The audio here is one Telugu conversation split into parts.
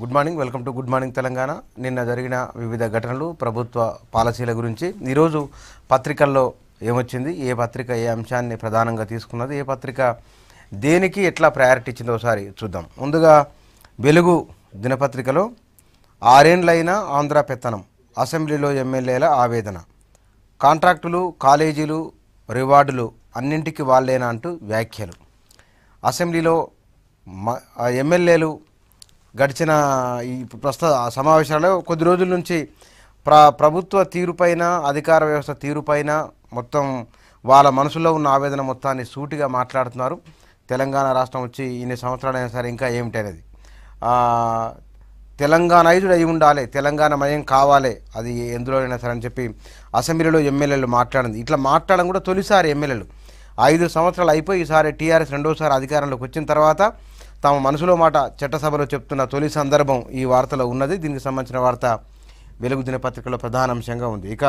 Good morning welcome to good morning Telangana నిన్న జరిగిన వివిధ ఘటనలు ప్రభుత్వ పాలసీల గురించి ఈరోజు పత్రికల్లో ఏమొచ్చింది ఏ పత్రిక ఏ అంశాన్ని ప్రధానంగా తీసుకున్నది ఏ పత్రిక దేనికి ఎట్లా ప్రయారిటీ ఇచ్చిందో ఒకసారి చూద్దాం ముందుగా వెలుగు దినపత్రికలో ఆరేండ్లైన ఆంధ్ర పెత్తనం అసెంబ్లీలో ఎమ్మెల్యేల ఆవేదన కాంట్రాక్టులు కాలేజీలు రివార్డులు అన్నింటికి వాళ్ళేనా అంటూ వ్యాఖ్యలు అసెంబ్లీలో మ- ఆ ఎమ్మెల్యేలు గడిచిన ఈ ప్రస్తుత సమావేశాలలో కొద్ది రోజుల నుంచి ప్ర ప్రభుత్వ తీరుపైన అధికార వ్యవస్థ తీరుపైన మొత్తం వాళ్ళ మనసులో ఉన్న ఆవేదన మొత్తాన్ని సూటిగా మాట్లాడుతున్నారు తెలంగాణ రాష్ట్రం వచ్చి ఇన్ని సంవత్సరాలైనా సరే ఇంకా ఏమిటి అనేది ఆ, తెలంగాణ ఐదుడు అయి ఉండాలి తెలంగాణ మయం కావాలి అది ఎందులోనైనా సరే అని చెప్పి అసెంబ్లీలో ఎమ్మెల్యేలు మాట్లాడింది ఇట్లా మాట్లాడడం కూడా తొలిసారి ఎమ్మెల్యేలు ఐదు సంవత్సరాలు అయిపోయి ఈసారి టీఆర్ఎస్ రెండోసారి అధికారంలోకి వచ్చిన తర్వాత తమ మనసులో మాట చట్టసభలో చెప్తున్న తొలి సందర్భం ఈ వార్తలో ఉన్నది దీనికి సంబంధించిన వార్త వెలుగు దినపత్రికలో ప్రధాన అంశంగా ఉంది ఇక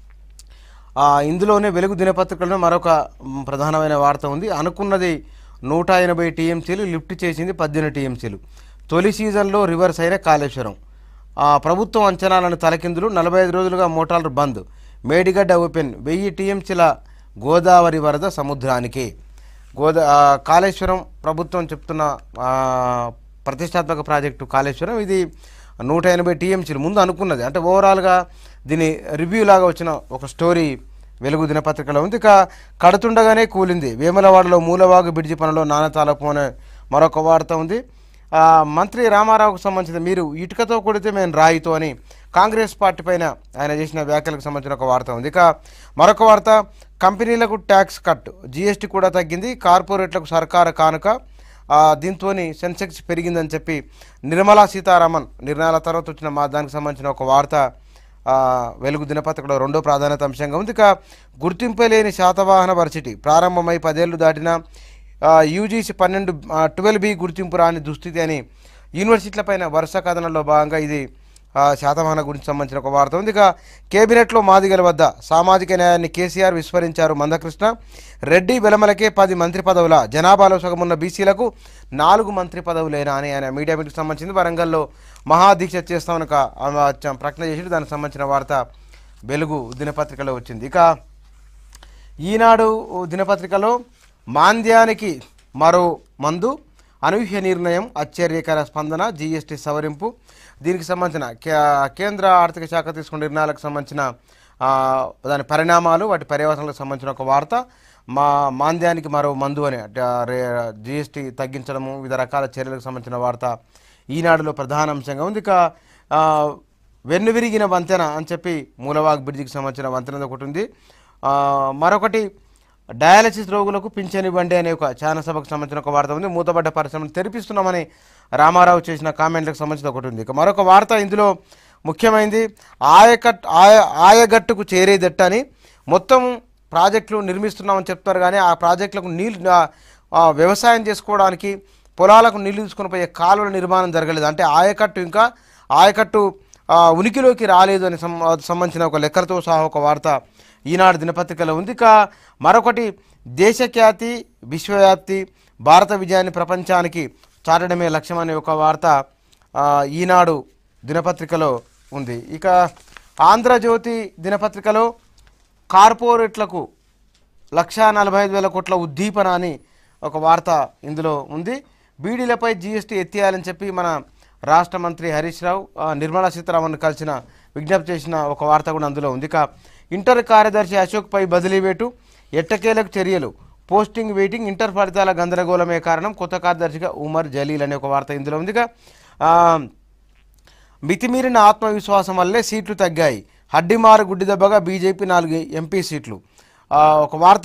ఆ, ఇందులోనే వెలుగు దినపత్రికలో మరొక మ్, ప్రధానమైన వార్త ఉంది అనుకున్నది నూట ఎనభై టీఎంసీలు లిఫ్ట్ చేసింది పద్దెనిమిది టీఎంసీలు తొలి సీజన్లో రివర్స్ అయిన కాళేశ్వరం ఆ, ప్రభుత్వం అంచనాలను తలకిందులు నలభై ఐదు రోజులుగా మోటార్లు బంద్ మేడిగడ్డ ఓపెన్ వెయ్యి టీఎంసీల గోదావరి వరద సముద్రానికి గోదా ఆ, కాళేశ్వరం ప్రభుత్వం చెప్తున్న ఆ, ప్రతిష్టాత్మక ప్రాజెక్టు కాళేశ్వరం ఇది నూట ఎనభై టీఎంసీలు ముందు అనుకున్నది అంటే ఓవరాల్గా దీని రివ్యూ లాగా వచ్చిన ఒక స్టోరీ వెలుగు దినపత్రికలో ఉంది ఇక కడుతుండగానే కూలింది వేములవాడలో మూలవాగు బిడ్జి పనిలో నానతాలపు అనే మరొక వార్త ఉంది ఆ, మంత్రి రామారావుకు సంబంధించిన మీరు ఇటుకతో కొడితే మేము రాయితో అని కాంగ్రెస్ పార్టీ పైన ఆయన చేసిన వ్యాఖ్యలకు సంబంధించిన ఒక వార్త ఉంది ఇక మరొక వార్త కంపెనీలకు ట్యాక్స్ కట్ జీఎస్టీ కూడా తగ్గింది కార్పొరేట్లకు సర్కారు కానుక దీంతో సెన్సెక్స్ పెరిగిందని చెప్పి నిర్మలా సీతారామన్ నిర్ణయాల తర్వాత వచ్చిన మా దానికి సంబంధించిన ఒక వార్త ఆ, వెలుగు దినపత్రికలో రెండో ప్రాధాన్యత అంశంగా ఉంది ఇక గుర్తింపే లేని శాతవాహన వర్సిటీ ప్రారంభమై పదేళ్లు దాటిన యూజీసీ పన్నెండు ట్వెల్వ్ బి గుర్తింపు రాని దుస్థితి అని యూనివర్సిటీలపైన వరుస కథనంలో భాగంగా ఇది ఆ, శాతవాహన గురించి సంబంధించిన ఒక వార్త ఉంది ఇక కేబినెట్లో మాదిగల వద్ద సామాజిక న్యాయాన్ని కేసీఆర్ విస్మరించారు మందకృష్ణ రెడ్డి వెలమలకే పది మంత్రి పదవుల జనాభాలో సగం ఉన్న బీసీలకు నాలుగు మంత్రి పదవులేనా అని ఆయన మీడియా మీటింగ్కి సంబంధించింది వరంగల్లో మహాదీక్ష చేస్తామని ఒక ఆ, చ- ప్రకటన చేసి దానికి సంబంధించిన వార్త వెలుగు దినపత్రికలో వచ్చింది ఇక ఈనాడు దినపత్రికలో మాంద్యానికి మరో మందు అనూహ్య నిర్ణయం ఆశ్చర్యకర స్పందన జీఎస్టీ సవరింపు దీనికి సంబంధించిన కే- కేంద్ర ఆర్థిక శాఖ తీసుకున్న నిర్ణయాలకు సంబంధించిన ఆ, దాని పరిణామాలు వాటి పర్యవసనాలకు సంబంధించిన ఒక వార్త మా మాంద్యానికి మరో మందు అని జీఎస్టీ తగ్గించడము వివిధ రకాల చర్యలకు సంబంధించిన వార్త ఈనాడులో ప్రధాన అంశంగా ఉంది ఇక ఆ, వెన్నువిరిగిన వంతెన అని చెప్పి మూలవాగ్ బ్రిడ్జికి సంబంధించిన వంతెన ఒకటి ఉంది ఆ, మరొకటి డయాలసిస్ రోగులకు పింఛన్ ఇవ్వండి అనే ఒక ఛానల్ సభకు సంబంధించిన ఒక వార్త ఉంది మూతపడ్డ పరిశ్రమను తెరిపిస్తున్నామని రామారావు చేసిన కామెంట్లకు సంబంధించిన ఒకటి ఉంది ఇక మరొక వార్త ఇందులో ముఖ్యమైనది ఆయకట్ ఆయ ఆయగట్టుకు చేరేదట్టు అని మొత్తం ప్రాజెక్టులు నిర్మిస్తున్నామని చెప్తారు కానీ ఆ ప్రాజెక్టులకు నీళ్ళు ఆ, ఆ, వ్యవసాయం చేసుకోవడానికి పొలాలకు నీళ్లు తీసుకుని పోయే కాలువల నిర్మాణం జరగలేదు అంటే ఆయకట్టు ఇంకా ఆయకట్టు ఆ, ఉనికిలోకి రాలేదు అని సం- సంబంధించిన ఒక లెక్కలతో సహా ఒక వార్త ఈనాడు దినపత్రికలో ఉంది ఇక మరొకటి దేశఖ్యాతి విశ్వవ్యాప్తి భారత విజయాన్ని ప్రపంచానికి చాటడమే లక్ష్యం అనే ఒక వార్త ఆ, ఈనాడు దినపత్రికలో ఉంది ఇక ఆంధ్రజ్యోతి దినపత్రికలో కార్పొరేట్లకు లక్షా నలభై ఐదు వేల కోట్ల ఉద్దీపన అని ఒక వార్త ఇందులో ఉంది బీడీలపై జీఎస్టీ ఎత్తేయాలని చెప్పి మన రాష్ట్ర మంత్రి హరీష్ రావు ఆ, నిర్మలా సీతారామన్ కలిసిన విజ్ఞప్తి చేసిన ఒక వార్త కూడా అందులో ఉంది ఇక ఇంటర్ కార్యదర్శి అశోక్పై బదిలీ వేటు ఎట్టకేలకు చర్యలు పోస్టింగ్ వెయిటింగ్ ఇంటర్ ఫలితాల గందరగోళమే కారణం కొత్త కార్యదర్శిగా ఉమర్ జలీల్ అనే ఒక వార్త ఇందులో ఉంది ఇక ఆ, మితిమీరిన ఆత్మవిశ్వాసం వల్లే సీట్లు తగ్గాయి హడ్డిమారు గుడ్డి దెబ్బగా బీజేపీ నాలుగు ఎంపీ సీట్లు ఆ, ఒక వార్త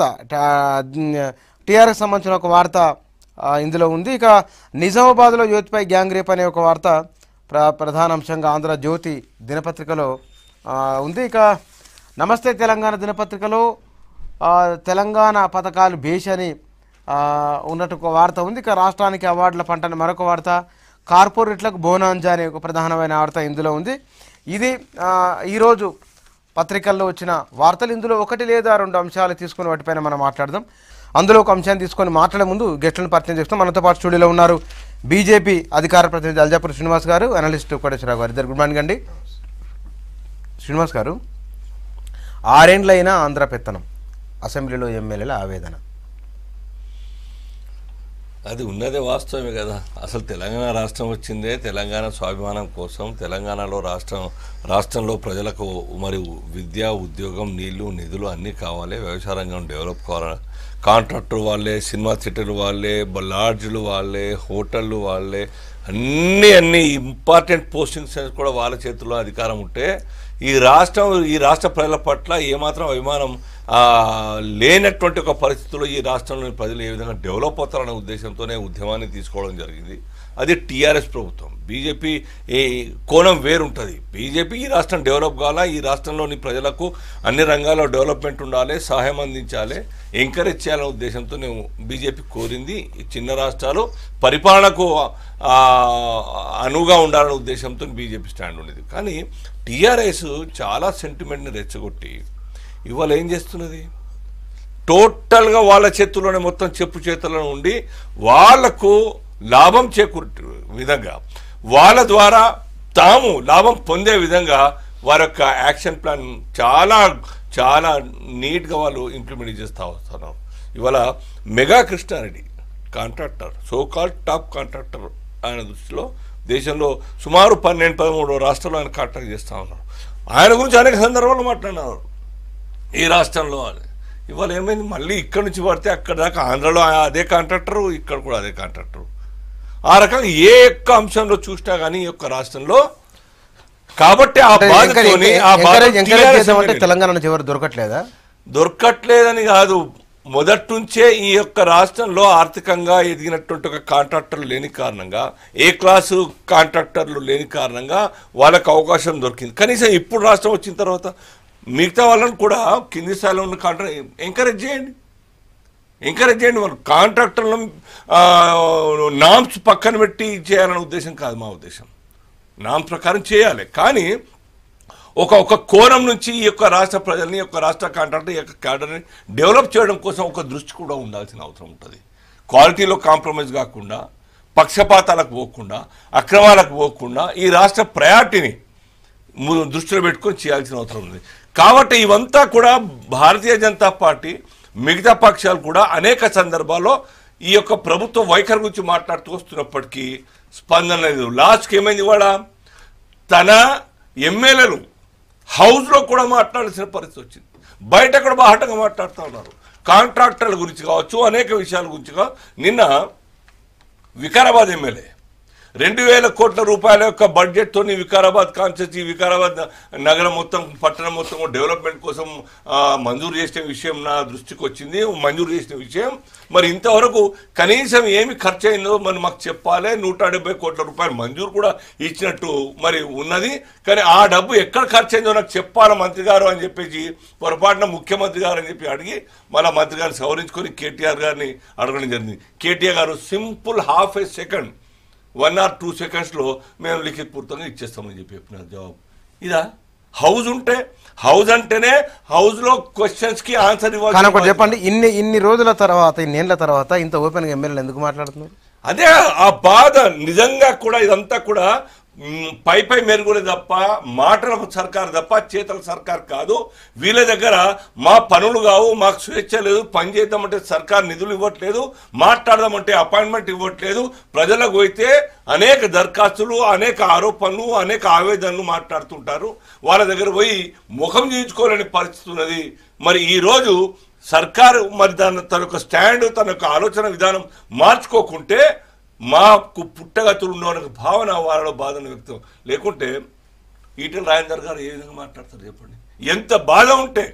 టీఆర్ఎస్ సంబంధించిన ఒక వార్త ఆ, ఇందులో ఉంది ఇక నిజామాబాద్లో యువతిపై గ్యాంగ్ రేప్ అనే ఒక వార్త ప్ర ప్రధాన అంశంగా ఆంధ్ర జ్యోతి దినపత్రికలో ఆ, ఉంది ఇక నమస్తే తెలంగాణ దినపత్రికలో ఆ, తెలంగాణ పథకాలు బేష్ అని ఆ, ఉన్నట్టు ఒక వార్త ఉంది ఇక రాష్ట్రానికి అవార్డుల పంటని మరొక వార్త కార్పొరేట్లకు బోనాంజా అనే ఒక ప్రధానమైన వార్త ఇందులో ఉంది ఇది ఆ, ఈరోజు పత్రికల్లో వచ్చిన వార్తలు ఇందులో ఒకటి లేదా రెండు అంశాలు తీసుకుని వాటిపైన మనం మాట్లాడదాం అందులో ఒక అంశాన్ని తీసుకొని మాట్లాడే ముందు గెస్టులను పరిచయం చేస్తాం మనతో పాటు స్టూడియోలో ఉన్నారు బీజేపీ అధికార ప్రతినిధి అల్జాపూర్ శ్రీనివాస్ గారు అనలిస్ట్ కోటేశ్వరరావు గారు ఇద్దరు గుడ్ మార్నింగ్ అండి శ్రీనివాస్ గారు ఆరేండ్లైనా ఆంధ్ర పెత్తనం అసెంబ్లీలో ఎమ్మెల్యేల ఆవేదన అది ఉన్నదే వాస్తవమే కదా అసలు తెలంగాణ రాష్ట్రం వచ్చిందే తెలంగాణ స్వాభిమానం కోసం తెలంగాణలో రాష్ట్రం రాష్ట్రంలో ప్రజలకు మరి విద్య ఉద్యోగం నీళ్లు నిధులు అన్నీ కావాలి వ్యవసాయ రంగం డెవలప్ కావాలి కాంట్రాక్టర్ వాళ్ళే సినిమా థియేటర్లు వాళ్ళే బ- లాడ్జ్లు వాళ్ళే హోటళ్ళు వాళ్ళే అన్ని అన్ని ఇంపార్టెంట్ పోస్టింగ్స్ కూడా వాళ్ళ చేతుల్లో అధికారం ఉంటే ఈ రాష్ట్రం ఈ రాష్ట్ర ప్రజల పట్ల ఏమాత్రం అభిమానం ఆ, లేనటువంటి ఒక పరిస్థితుల్లో ఈ రాష్ట్రంలోని ప్రజలు ఏ విధంగా డెవలప్ అవుతారనే ఉద్దేశంతోనే ఉద్యమాన్ని తీసుకోవడం జరిగింది అది టీఆర్ఎస్ ప్రభుత్వం బీజేపీ ఈ కోణం వేరుంటుంది బీజేపీ ఈ రాష్ట్రం డెవలప్ కావాలా ఈ రాష్ట్రంలోని ప్రజలకు అన్ని రంగాల్లో డెవలప్మెంట్ ఉండాలి సహాయం అందించాలి ఎంకరేజ్ చేయాలనే ఉద్దేశంతో నేను బీజేపీ కోరింది ఈ చిన్న రాష్ట్రాలు పరిపాలనకు ఆ, అనువుగా ఉండాలనే ఉద్దేశంతో బీజేపీ స్టాండ్ ఉండేది కానీ టీఆర్ఎస్ చాలా సెంటిమెంట్ని రెచ్చగొట్టి ఇవాళ ఏం చేస్తున్నది టోటల్గా వాళ్ళ చేతుల్లోనే మొత్తం చెప్పు చేతుల్లో ఉండి వాళ్లకు లాభం చేకూరు విధంగా వాళ్ళ ద్వారా తాము లాభం పొందే విధంగా వారి యొక్క యాక్షన్ ప్లాన్ చాలా చాలా నీట్గా వాళ్ళు ఇంప్లిమెంట్ చేస్తూ వస్తున్నారు ఇవాళ mega Krishna Reddy contractor so called top contractor ఆయన దృష్టిలో దేశంలో సుమారు పన్నెండు పదమూడు రాష్ట్రాల్లో ఆయన కాంట్రాక్ట్ చేస్తూ ఉన్నారు ఆయన గురించి అనేక సందర్భాల్లో మాట్లాడినారు ఈ రాష్ట్రంలో అని ఇవాళ ఏమైంది మళ్ళీ ఇక్కడ నుంచి పడితే అక్కడ దాకా ఆంధ్రలో అదే కాంట్రాక్టరు ఇక్కడ కూడా అదే కాంట్రాక్టరు ఆ రకంగా ఏ ఒక్క అంశంలో చూసినా కానీ ఈ యొక్క రాష్ట్రంలో కాబట్టి ఆ అంటే బాధతోని ఎంకరేజ్- ఆ బాధ ఎంకరేజ్ ఎంకరేజ్ TRS చేద్దామంటే ఎమ్మెల్యేలు. తెలంగాణ నుంచి ఎవరు దొరకట్లేదా దొరకట్లేదని కాదు మొదటి నుంచే ఈ యొక్క రాష్ట్రంలో ఆర్థికంగా ఎదిగినటువంటి ఒక కాంట్రాక్టర్లు లేని కారణంగా ఏ క్లాసు కాంట్రాక్టర్లు లేని కారణంగా వాళ్ళకి అవకాశం దొరికింది కనీసం ఇప్పుడు రాష్ట్రం వచ్చిన తర్వాత మిగతా వాళ్ళని కూడా కింది స్థాయిలో ఉన్న కాంట్రాక్ట్ ఎంకరేజ్ చేయండి ఎంకరేజ్ చేయండి వాళ్ళు కాంట్రాక్టర్లను నామ్స్ పక్కన పెట్టి చేయాలనే ఉద్దేశం కాదు మా ఉద్దేశం నామ్స్ ప్రకారం చేయాలి కానీ ఒక ఒక కోణం నుంచి ఈ యొక్క రాష్ట్ర ప్రజల్ని ఈ యొక్క రాష్ట్ర కాంట్రాక్టర్ ఈ యొక్క క్యాడర్ని డెవలప్ చేయడం కోసం ఒక దృష్టి కూడా ఉండాల్సిన అవసరం ఉంటుంది క్వాలిటీలో కాంప్రమైజ్ కాకుండా పక్షపాతాలకు పోకుండా అక్రమాలకు పోకుండా ఈ రాష్ట్ర ప్రయారిటీని ము- దృష్టిలో పెట్టుకొని చేయాల్సిన అవసరం ఉంది కాబట్టి ఇవంతా కూడా భారతీయ జనతా పార్టీ మిగతా పక్షాలు కూడా అనేక సందర్భాల్లో ఈ యొక్క ప్రభుత్వ వైఖరి గురించి మాట్లాడుతూ వస్తున్నప్పటికీ స్పందన లేదు లాస్ట్కి ఏమైంది ఇవాళ తన ఎమ్మెల్యేలు హౌస్లో కూడా మాట్లాడాల్సిన పరిస్థితి వచ్చింది బయట కూడా బాహటంగా మాట్లాడుతూ ఉన్నారు కాంట్రాక్టర్ల గురించి కావచ్చు అనేక విషయాల గురించి కా- నిన్న వికారాబాద్ ఎమ్మెల్యే రెండు వేల కోట్ల రూపాయల యొక్క బడ్జెట్తో వికారాబాద్ కాన్స్టిట్యూన్సీ వికారాబాద్ నగరం మొత్తం పట్టణం మొత్తం డెవలప్మెంట్ కోసం ఆ, మంజూరు చేసిన విషయం నా దృష్టికి వచ్చింది మంజూరు చేసిన విషయం మరి ఇంతవరకు కనీసం ఏమి ఖర్చు అయిందో మరి మాకు చెప్పాలి నూట డెబ్బై కోట్ల రూపాయలు మంజూరు కూడా ఇచ్చినట్టు మరి ఉన్నది కానీ ఆ డబ్బు ఎక్కడ ఖర్చు అయిందో నాకు చెప్పాలి మంత్రి గారు అని చెప్పేసి పొరపాటున ముఖ్యమంత్రి గారు అని చెప్పి అడిగి మళ్ళీ మంత్రి గారిని సవరించుకొని కేటీఆర్ గారిని అడగడం జరిగింది కేటీఆర్ గారు simple half a second one or two సెకండ్స్లో మేము లిఖితపూర్తంగా ఇచ్చేస్తామని చెప్పి చెప్పిన జవాబు ఇదా హౌస్ ఉంటే హౌస్ అంటేనే హౌస్లో క్వశ్చన్స్కి ఆన్సర్ కానీ ఒకటి ఇవ్వాలి చెప్పండి ఇన్ని ఇన్ని రోజుల తర్వాత ఇన్నేళ్ల తర్వాత ఇంత ఓపెన్గా ఎమ్మెల్యేలు ఎందుకు మాట్లాడుతున్నారు అదే ఆ బాధ నిజంగా కూడా ఇదంతా కూడా మ్, పై పై మెరుగులే తప్ప మాటలకు సర్కార్ తప్ప చేతల సర్కార్ కాదు వీళ్ళ దగ్గర మా పనులు కావు మాకు స్వేచ్ఛ లేదు పని చేద్దామంటే సర్కార్ నిధులు ఇవ్వట్లేదు మాట్లాడదామంటే అపాయింట్మెంట్ ఇవ్వట్లేదు ప్రజలకు పోయితే అనేక దరఖాస్తులు అనేక ఆరోపణలు అనేక ఆవేదనలు మాట్లాడుతుంటారు వాళ్ళ దగ్గర పోయి ముఖం చేయించుకోలేని పరిస్థితి ఉన్నది మరి ఈరోజు సర్కారు మరి తన తన యొక్క స్టాండ్ తన యొక్క ఆలోచన విధానం మార్చుకోకుంటే మాకు పుట్టగతులు ఉన్న భావన వాళ్ళలో బాధను వ్యక్తం లేకుంటే ఈటెల రాజేందర్ గారు ఏ విధంగా మాట్లాడతారు చెప్పండి ఎంత బాధ ఉంటే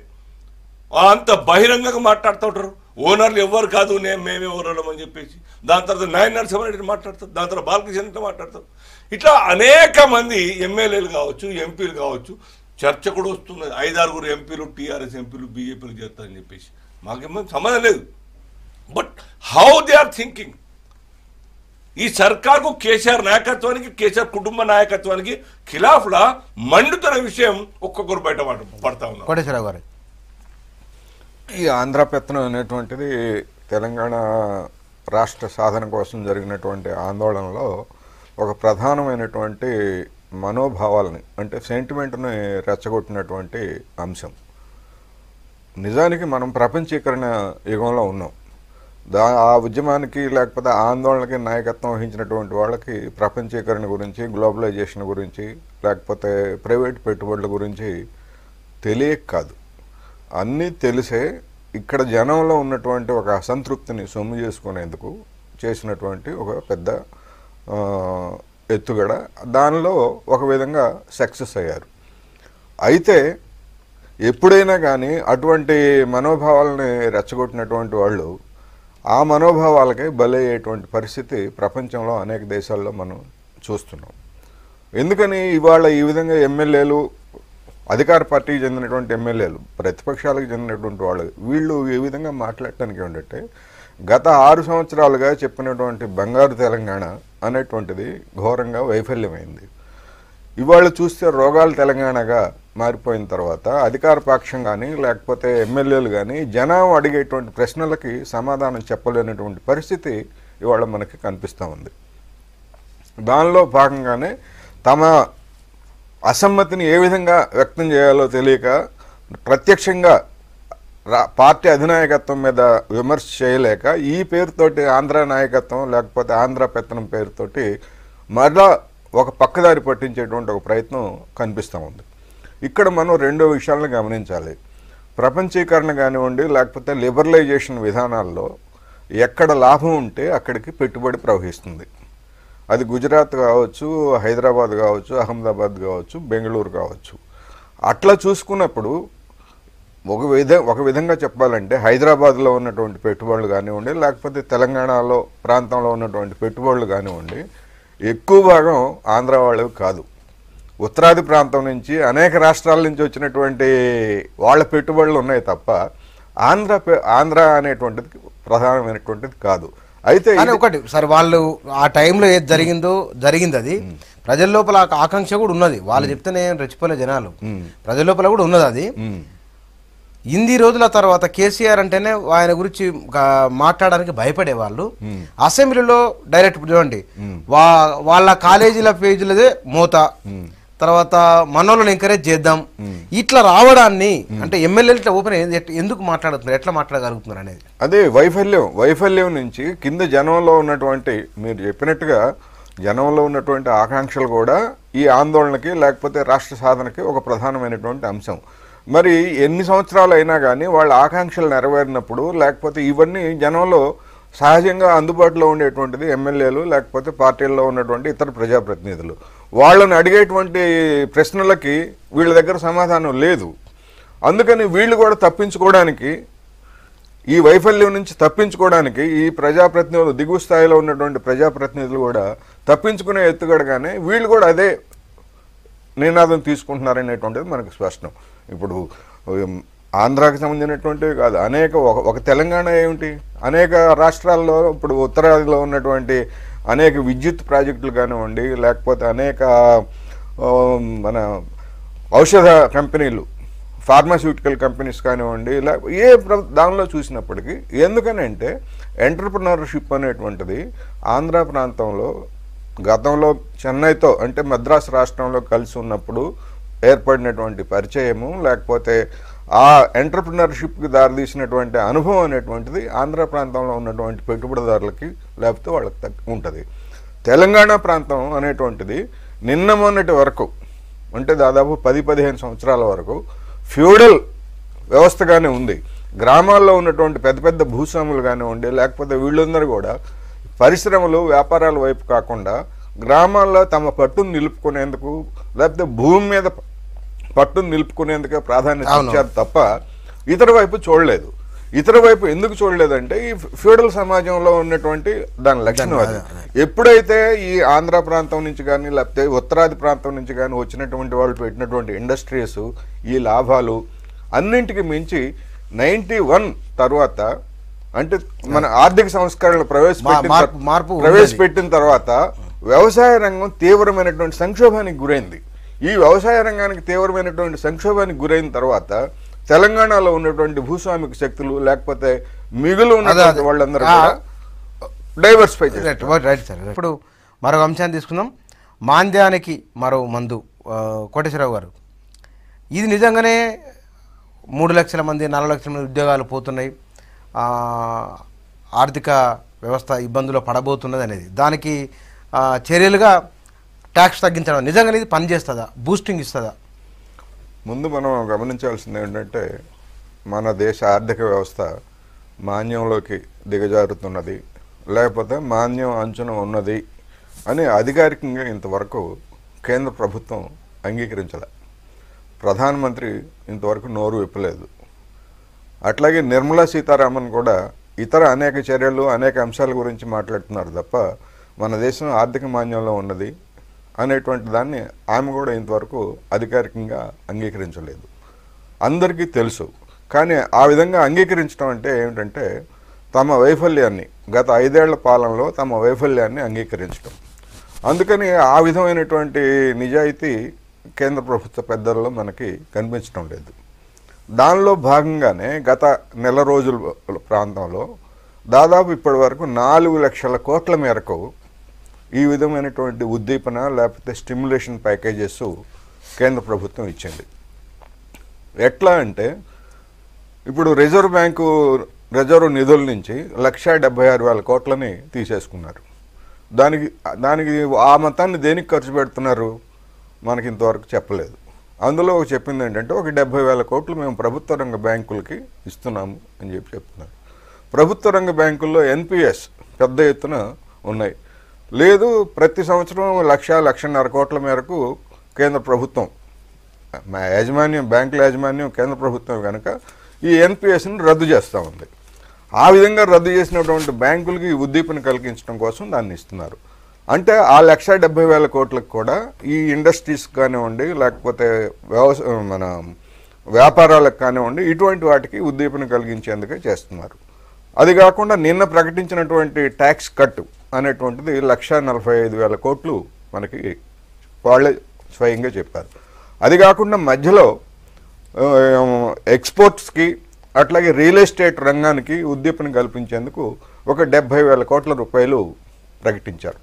ఆ అంత బహిరంగంగా మాట్లాడుతూ ఉంటారు ఓనర్లు ఎవరు కాదు నేను మేమే ఓనర్లం అని చెప్పేసి దాని తర్వాత నాయన నరసింహారెడ్డి మాట్లాడతారు దాని తర్వాత బాలకృష్ణ రెడ్డి మాట్లాడతారు ఇట్లా అనేక మంది ఎమ్మెల్యేలు కావచ్చు ఎంపీలు కావచ్చు చర్చ కూడా వస్తున్నది ఐదారుగురు ఎంపీలు టీఆర్ఎస్ ఎంపీలు బీజేపీలు చేస్తారని చెప్పేసి మాకేమో సంబంధం లేదు but how they are thinking ఈ సర్కార్కు కేసీఆర్ నాయకత్వానికి కేసీఆర్ కుటుంబ నాయకత్వానికి ఖిలాఫ్లా మండుతున్న విషయం ఒక్కొక్కరు బయట పడ- పడతా ఉన్నారు కోటేశ్వరరావు గారు ఈ ఆంధ్ర పెత్తనం అనేటువంటిది తెలంగాణ రాష్ట్ర సాధన కోసం జరిగినటువంటి ఆందోళనలో ఒక ప్రధానమైనటువంటి మనోభావాలని అంటే సెంటిమెంట్ని రెచ్చగొట్టినటువంటి అంశం నిజానికి మనం ప్రపంచీకరణ యుగంలో ఉన్నాం దా ఆ ఉద్యమానికి లేకపోతే ఆ ఆందోళనకి నాయకత్వం వహించినటువంటి వాళ్ళకి ప్రపంచీకరణ గురించి గ్లోబలైజేషన్ గురించి లేకపోతే ప్రైవేట్ పెట్టుబడుల గురించి తెలియక కాదు అన్నీ తెలిసే ఇక్కడ జనంలో ఉన్నటువంటి ఒక అసంతృప్తిని సొమ్ము చేసుకునేందుకు చేసినటువంటి ఒక పెద్ద ఆ, ఎత్తుగడ దానిలో ఒక విధంగా సక్సెస్ అయ్యారు అయితే ఎప్పుడైనా కానీ అటువంటి మనోభావాలని రెచ్చగొట్టినటువంటి వాళ్ళు ఆ మనోభావాలకే బలయ్యేటువంటి పరిస్థితి ప్రపంచంలో అనేక దేశాల్లో మనం చూస్తున్నాం ఎందుకని ఇవాళ ఈ విధంగా ఎమ్మెల్యేలు అధికార పార్టీకి చెందినటువంటి ఎమ్మెల్యేలు ప్రతిపక్షాలకు చెందినటువంటి వాళ్ళు వీళ్ళు ఈ విధంగా మాట్లాడటానికి ఏంటంటే గత ఆరు సంవత్సరాలుగా చెప్పినటువంటి బంగారు తెలంగాణ అనేటువంటిది ఘోరంగా వైఫల్యమైంది ఇవాళ చూస్తే రోగాలు తెలంగాణగా మారిపోయిన తర్వాత అధికార పక్షం కానీ లేకపోతే ఎమ్మెల్యేలు కానీ జనం అడిగేటువంటి ప్రశ్నలకి సమాధానం చెప్పలేనటువంటి పరిస్థితి ఇవాళ మనకి కనిపిస్తూ ఉంది దానిలో భాగంగానే తమ అసమ్మతిని ఏ విధంగా వ్యక్తం చేయాలో తెలియక ప్రత్యక్షంగా రా పార్టీ అధినాయకత్వం మీద విమర్శ చేయలేక ఈ పేరుతోటి ఆంధ్ర నాయకత్వం లేకపోతే ఆంధ్ర పెత్తనం పేరుతోటి మరలా ఒక పక్కదారి పట్టించేటువంటి ఒక ప్రయత్నం కనిపిస్తూ ఉంది ఇక్కడ మనం రెండో విషయాలను గమనించాలి ప్రపంచీకరణ కానివ్వండి లేకపోతే లిబరలైజేషన్ విధానాల్లో ఎక్కడ లాభం ఉంటే అక్కడికి పెట్టుబడి ప్రవహిస్తుంది అది గుజరాత్ కావచ్చు హైదరాబాద్ కావచ్చు అహ్మదాబాద్ కావచ్చు బెంగళూరు కావచ్చు అట్లా చూసుకున్నప్పుడు ఒక విధ ఒక విధంగా చెప్పాలంటే హైదరాబాద్లో ఉన్నటువంటి పెట్టుబడులు కానివ్వండి లేకపోతే తెలంగాణలో ప్రాంతంలో ఉన్నటువంటి పెట్టుబడులు కానివ్వండి ఎక్కువ భాగం ఆంధ్ర వాళ్ళవి కాదు ఉత్తరాది ప్రాంతం నుంచి అనేక రాష్ట్రాల నుంచి వచ్చినటువంటి వాళ్ళ పెట్టుబడులు ఉన్నాయి తప్ప ఆంధ్ర పె- ఆంధ్ర అనేటువంటిది ప్రధానమైనటువంటిది కాదు అయితే కానీ ఇది- ఒకటి సార్ వాళ్ళు ఆ టైంలో ఏది జరిగిందో జరిగింది అది ప్రజల లోపల ఆ ఆకాంక్ష కూడా ఉన్నది వాళ్ళు చెప్తేనే రెచ్చిపోలే జనాలు ప్రజల లోపల కూడా ఉన్నది అది ఉమ్, ఇన్ని రోజుల తర్వాత కేసీఆర్ అంటేనే ఆయన గురించి గా- మాట్లాడడానికి భయపడే వాళ్ళు అసెంబ్లీలో డైరెక్ట్ ఇప్పుడు చూడండి వా వాళ్ళ కాలేజీల పేజీలదే మోత తర్వాత మనోళ్ళని ఎంకరేజ్ చేద్దాం ఇట్లా రావడాన్ని అంటే ఎమ్మెల్యేలు ఇట్లా ఓపెన్ ఎందుకు మాట్లాడుతున్నారు ఎట్లా మాట్లాడగలుగుతున్నారు అనేది అదే వైఫల్యం వైఫల్యం నుంచి కింద జనంలో ఉన్నటువంటి మీరు చెప్పినట్టుగా జనంలో ఉన్నటువంటి ఆకాంక్షలు కూడా ఈ ఆందోళనకి లేకపోతే రాష్ట్ర సాధనకి ఒక ప్రధానమైనటువంటి అంశం మరి ఎన్ని సంవత్సరాలు అయినా కానీ వాళ్ళ ఆకాంక్షలు నెరవేరినప్పుడు లేకపోతే ఇవన్నీ జనంలో సహజంగా అందుబాటులో ఉండేటువంటిది ఎమ్మెల్యేలు లేకపోతే పార్టీల్లో ఉన్నటువంటి ఇతర ప్రజాప్రతినిధులు వాళ్ళని అడిగేటువంటి ప్రశ్నలకి వీళ్ళ దగ్గర సమాధానం లేదు అందుకని వీళ్ళు కూడా తప్పించుకోవడానికి ఈ వైఫల్యం నుంచి తప్పించుకోవడానికి ఈ ప్రజాప్రతినిధులు దిగువ స్థాయిలో ఉన్నటువంటి ప్రజాప్రతినిధులు కూడా తప్పించుకునే ఎత్తుగడగానే వీళ్ళు కూడా అదే నినాదం తీసుకుంటున్నారనేటువంటిది మనకు స్పష్టం ఇప్పుడు ఉమ్, ఆంధ్రాకి సంబంధించినటువంటివి కాదు అనేక ఒక ఒక తెలంగాణ ఏమిటి అనేక రాష్ట్రాల్లో ఇప్పుడు ఉత్తరాదిలో ఉన్నటువంటి అనేక విద్యుత్ ప్రాజెక్టులు కానివ్వండి లేకపోతే అనేక ఉమ్, మన ఔషధ కంపెనీలు ఫార్మాస్యూటికల్ కంపెనీస్ కానివ్వండి ఇలా ఏ ప్ర- దానిలో చూసినప్పటికీ ఎందుకనంటే ఎంటర్ప్రినర్షిప్ అనేటువంటిది ఆంధ్ర ప్రాంతంలో గతంలో చెన్నైతో అంటే మద్రాసు రాష్ట్రంలో కలిసి ఉన్నప్పుడు ఏర్పడినటువంటి పరిచయము లేకపోతే ఆ ఎంటర్ప్రినర్షిప్కి దారితీసినటువంటి అనుభవం అనేటువంటిది ఆంధ్ర ప్రాంతంలో ఉన్నటువంటి పెట్టుబడిదారులకి లేకపోతే వాళ్ళకి తగ్గ ఉంటుంది తెలంగాణ ప్రాంతం అనేటువంటిది నిన్న మొన్నటి వరకు అంటే దాదాపు పది పదిహేను సంవత్సరాల వరకు ఫ్యూడల్ వ్యవస్థగానే ఉంది గ్రామాల్లో ఉన్నటువంటి పెద్ద పెద్ద భూస్వాములు కానివ్వండి లేకపోతే వీళ్ళందరూ కూడా పరిశ్రమలు వ్యాపారాల వైపు కాకుండా గ్రామాల్లో తమ పట్టును నిలుపుకునేందుకు లేకపోతే భూమి మీద పట్టును నిలుపుకునేందుకే ప్రాధాన్యత అవును. ఇచ్చారు తప్ప ఇతర వైపు చూడలేదు ఇతర వైపు ఎందుకు చూడలేదంటే ఈ ఫ్యూడల్ సమాజంలో ఉన్నటువంటి దాని లక్షణం అది ఎప్పుడైతే ఈ ఆంధ్ర ప్రాంతం నుంచి కానీ లేకపోతే ఉత్తరాది ప్రాంతం నుంచి కానీ వచ్చినటువంటి వాళ్ళు పెట్టినటువంటి ఇండస్ట్రీస్ ఈ లాభాలు అన్నింటికి మించి నైంటీ వన్ తర్వాత అంటే మన ఆర్థిక సంస్కరణలు ప్రవేశపెట్టిన మార్పు- తర్- మార్పు ఉన్నది. ప్రవేశపెట్టిన తర్వాత వ్యవసాయ రంగం తీవ్రమైనటువంటి సంక్షోభానికి గురైంది ఈ వ్యవసాయ రంగానికి తీవ్రమైనటువంటి సంక్షోభానికి గురైన తర్వాత తెలంగాణలో ఉన్నటువంటి భూస్వామిక శక్తులు లేకపోతే మిగులు ఉన్నటువంటి అదే. వాళ్ళందరూ ఆ, కూడా డైవర్సిఫై చేస్తారు రైట్ రైట్, రైట్ సార్ ఇప్పుడు మరో అంశాన్ని తీసుకుందాం మాంద్యానికి మరో మందు ఆ, కోటేశ్వరరావు గారు ఇది నిజంగానే మూడు లక్షల మంది నాలుగు లక్షల మంది ఉద్యోగాలు పోతున్నాయి ఆ, ఆర్థిక వ్యవస్థ ఇబ్బందులు పడబోతున్నది అనేది దానికి ఆ, చర్యలుగా ట్యాక్స్ తగ్గించడం నిజంగానే ఇది పనిచేస్తుందా బూస్టింగ్ ఇస్తుందా ముందు మనం గమనించాల్సింది ఏంటంటే మన దేశ ఆర్థిక వ్యవస్థ మాన్యంలోకి దిగజారుతున్నది లేకపోతే మాన్యం అంచున ఉన్నది అని అధికారికంగా ఇంతవరకు కేంద్ర ప్రభుత్వం అంగీకరించలే ప్రధానమంత్రి ఇంతవరకు నోరు విప్పలేదు అట్లాగే నిర్మలా సీతారామన్ కూడా ఇతర అనేక చర్యలు అనేక అంశాల గురించి మాట్లాడుతున్నారు తప్ప మన దేశం ఆర్థిక మాన్యంలో ఉన్నది అనేటువంటి దాన్ని ఆమె కూడా ఇంతవరకు అధికారికంగా అంగీకరించలేదు అందరికీ తెలుసు కానీ ఆ విధంగా అంగీకరించడం అంటే ఏమిటంటే తమ వైఫల్యాన్ని గత ఐదేళ్ల పాలనలో తమ వైఫల్యాన్ని అంగీకరించడం అందుకని ఆ విధమైనటువంటి నిజాయితీ కేంద్ర ప్రభుత్వ పెద్దల్లో మనకి కనిపించడం లేదు దానిలో భాగంగానే గత నెల రోజుల ప్రాంతంలో దాదాపు ఇప్పటి వరకు నాలుగు లక్షల కోట్ల మేరకు ఈ విధమైనటువంటి ఉద్దీపన లేకపోతే స్టిమ్యులేషన్ ప్యాకేజెస్ కేంద్ర ప్రభుత్వం ఇచ్చింది ఎట్లా అంటే ఇప్పుడు రిజర్వ్ బ్యాంకు రిజర్వ్ నిధుల నుంచి లక్ష డెబ్బై ఆరు వేల కోట్లని తీసేసుకున్నారు దానికి దానికి ఆ మొత్తాన్ని దేనికి ఖర్చు పెడుతున్నారు మనకి ఇంతవరకు చెప్పలేదు అందులో ఒక చెప్పింది ఏంటంటే ఒక డెబ్బై వేల కోట్లు మేము ప్రభుత్వ రంగ బ్యాంకులకి ఇస్తున్నాము అని చెప్పి చెప్తున్నారు ప్రభుత్వ రంగ బ్యాంకుల్లో ఎన్పిఎస్ పెద్ద ఎత్తున ఉన్నాయి లేదు ప్రతి సంవత్సరం లక్ష లక్షన్నర కోట్ల మేరకు కేంద్ర ప్రభుత్వం మా యాజమాన్యం బ్యాంకుల యాజమాన్యం కేంద్ర ప్రభుత్వం కనుక ఈ ఎన్పిఎస్ని రద్దు చేస్తూ ఉంది ఆ విధంగా రద్దు చేసినటువంటి బ్యాంకులకి ఉద్దీపన కలిగించడం కోసం దాన్ని ఇస్తున్నారు అంటే ఆ లక్ష డెబ్బై వేల కోట్లకు కూడా ఈ ఇండస్ట్రీస్ కానివ్వండి లేకపోతే వ్యవస మన వ్యాపారాలకు కానివ్వండి ఇటువంటి వాటికి ఉద్దీపన కలిగించేందుకే చేస్తున్నారు అది కాకుండా నిన్న ప్రకటించినటువంటి ట్యాక్స్ కట్ అనేటువంటిది లక్ష నలభై ఐదు వేల కోట్లు మనకి వాళ్ళే స్వయంగా చెప్పారు అది కాకుండా మధ్యలో ఆ, ఎక్స్పోర్ట్స్కి అట్లాగే రియల్ ఎస్టేట్ రంగానికి ఉద్దీపన కల్పించేందుకు ఒక డెబ్బై వేల కోట్ల రూపాయలు ప్రకటించారు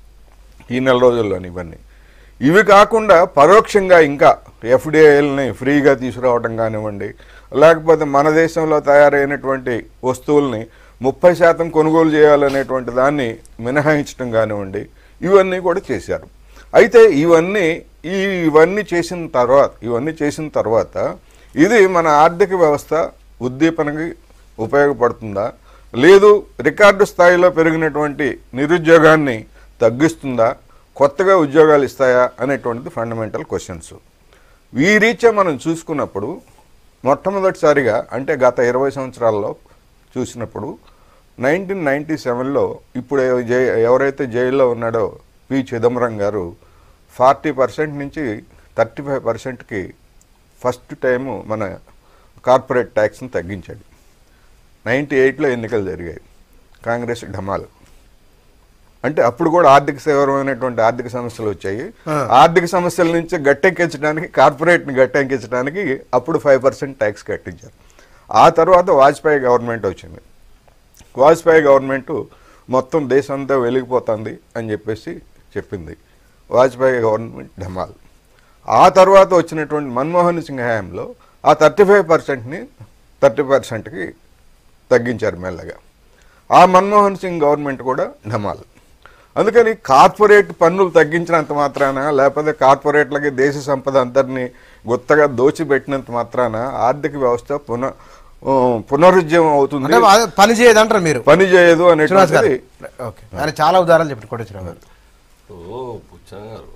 ఈ నెల రోజుల్లోని ఇవన్నీ ఇవి కాకుండా పరోక్షంగా ఇంకా ఎఫ్డిఐల్ని ఫ్రీగా తీసుకురావడం కానివ్వండి లేకపోతే మన దేశంలో తయారైనటువంటి వస్తువుల్ని ముప్పై శాతం కొనుగోలు చేయాలనేటువంటి దాన్ని మినహాయించడం కానివ్వండి ఇవన్నీ కూడా చేశారు అయితే ఇవన్నీ ఈ ఇవన్నీ చేసిన తర్వాత ఇవన్నీ చేసిన తర్వాత ఇది మన ఆర్థిక వ్యవస్థ ఉద్దీపనకి ఉపయోగపడుతుందా లేదు రికార్డు స్థాయిలో పెరిగినటువంటి నిరుద్యోగాన్ని తగ్గిస్తుందా కొత్తగా ఉద్యోగాలు ఇస్తాయా అనేటువంటిది ఫండమెంటల్ క్వశ్చన్స్ ఈ రీత్యా మనం చూసుకున్నప్పుడు మొట్టమొదటిసారిగా అంటే గత ఇరవై సంవత్సరాల్లో చూసినప్పుడు నైన్టీన్ నైంటీ సెవెన్లో ఇప్పుడు జై ఎవరైతే జైల్లో ఉన్నాడో పి చిదంబరం గారు ఫార్టీ పర్సెంట్ నుంచి థర్టీ ఫైవ్ పర్సెంట్కి ఫస్ట్ టైము మన కార్పొరేట్ ట్యాక్స్ని తగ్గించాడు నైంటీ ఎయిట్లో ఎన్నికలు జరిగాయి కాంగ్రెస్ ఢమాలు అంటే అప్పుడు కూడా ఆర్థిక సేవరమైనటువంటి ఆర్థిక సమస్యలు వచ్చాయి ఆర్థిక సమస్యల నుంచి గట్టెక్కించడానికి కార్పొరేట్ని గట్టెక్కించడానికి అప్పుడు ఫైవ్ పర్సెంట్ ట్యాక్స్ కట్టించారు ఆ తర్వాత వాజ్పేయి గవర్నమెంట్ వచ్చింది వాజ్పేయి గవర్నమెంట్ మొత్తం దేశం అంతా వెలిగిపోతుంది అని చెప్పేసి చెప్పింది వాజ్పేయి గవర్నమెంట్ ఢమాల్ ఆ తర్వాత వచ్చినటువంటి మన్మోహన్ సింగ్ హయాంలో ఆ థర్టీ ఫైవ్ పర్సెంట్ని థర్టీ పర్సెంట్కి తగ్గించారు మెల్లగా ఆ మన్మోహన్ సింగ్ గవర్నమెంట్ కూడా ఢమాల్ అందుకని కార్పొరేట్ పన్నులు తగ్గించినంత మాత్రాన లేకపోతే కార్పొరేట్లకి దేశ సంపద అంతటిని గుత్తగా దోచిపెట్టినంత మాత్రాన ఆర్థిక వ్యవస్థ పున ఆ, పునరుజ్జీవం అవుతుంది అంటే అదే పని చేయదు అంటారు మీరు పని చేయదు శ్రీనివాస్ గారు అనేటువంటిది ఓకే ఆయన చాలా ఉదాహరణలు చెప్పండి కోటేశ్వరరావు గారు ఓ పుచ్చన్న గారు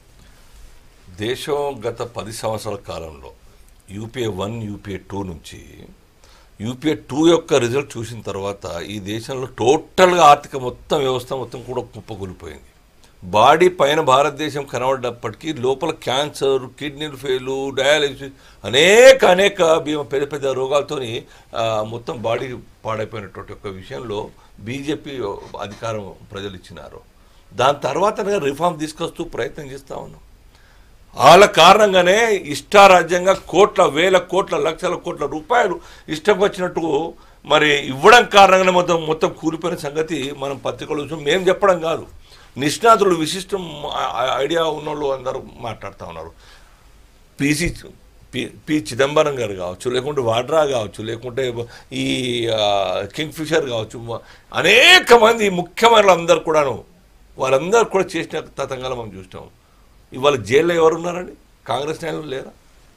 దేశం గత పది సంవత్సరాల కాలంలో యూపీఏ వన్ యూపీఏ టూ నుంచి యూపీఏ టూ యొక్క రిజల్ట్ చూసిన తర్వాత ఈ దేశంలో టోటల్గా ఆర్థిక మొత్తం వ్యవస్థ మొత్తం కూడా కుప్పకూలిపోయింది బాడీ పైన భారతదేశం కనబడ్డప్పటికీ లోపల క్యాన్సర్ కిడ్నీలు ఫెయిలు డయాలసిస్ అనేక అనేక బీమా పెద్ద పెద్ద రోగాలతోని ఆ, మొత్తం బాడీ పాడైపోయినటువంటి ఒక విషయంలో బీజేపీ అధికారం ప్రజలు ఇచ్చినారు దాని తర్వాత రిఫార్మ్ తీసుకొస్తూ ప్రయత్నం చేస్తా ఉన్నాం వాళ్ళ కారణంగానే ఇష్టారాజ్యంగా కోట్ల వేల కోట్ల లక్షల కోట్ల రూపాయలు ఇష్టం వచ్చినట్టు మరి ఇవ్వడం కారణంగానే మొత్తం మొత్తం కూలిపోయిన సంగతి మనం పత్రికలు చూసాం మేము చెప్పడం కాదు నిష్ణాతులు విశిష్టం ఆ- ఆ- ఐడియా ఉన్నోళ్ళు అందరూ మాట్లాడుతూ ఉన్నారు పిసి పి పి చిదంబరం గారు కావచ్చు లేకుంటే వాడ్రా కావచ్చు లేకుంటే ఈ ఆ, కింగ్ ఫిషర్ కావచ్చు మ- అనేక మంది ముఖ్యమైన వాళ్ళందరూ కూడాను వాళ్ళందరూ కూడా చేసిన తతంగాలు మనం చూసినాం ఇవాళ జైల్లో ఎవరు ఉన్నారండి కాంగ్రెస్ నాయకులు లేరా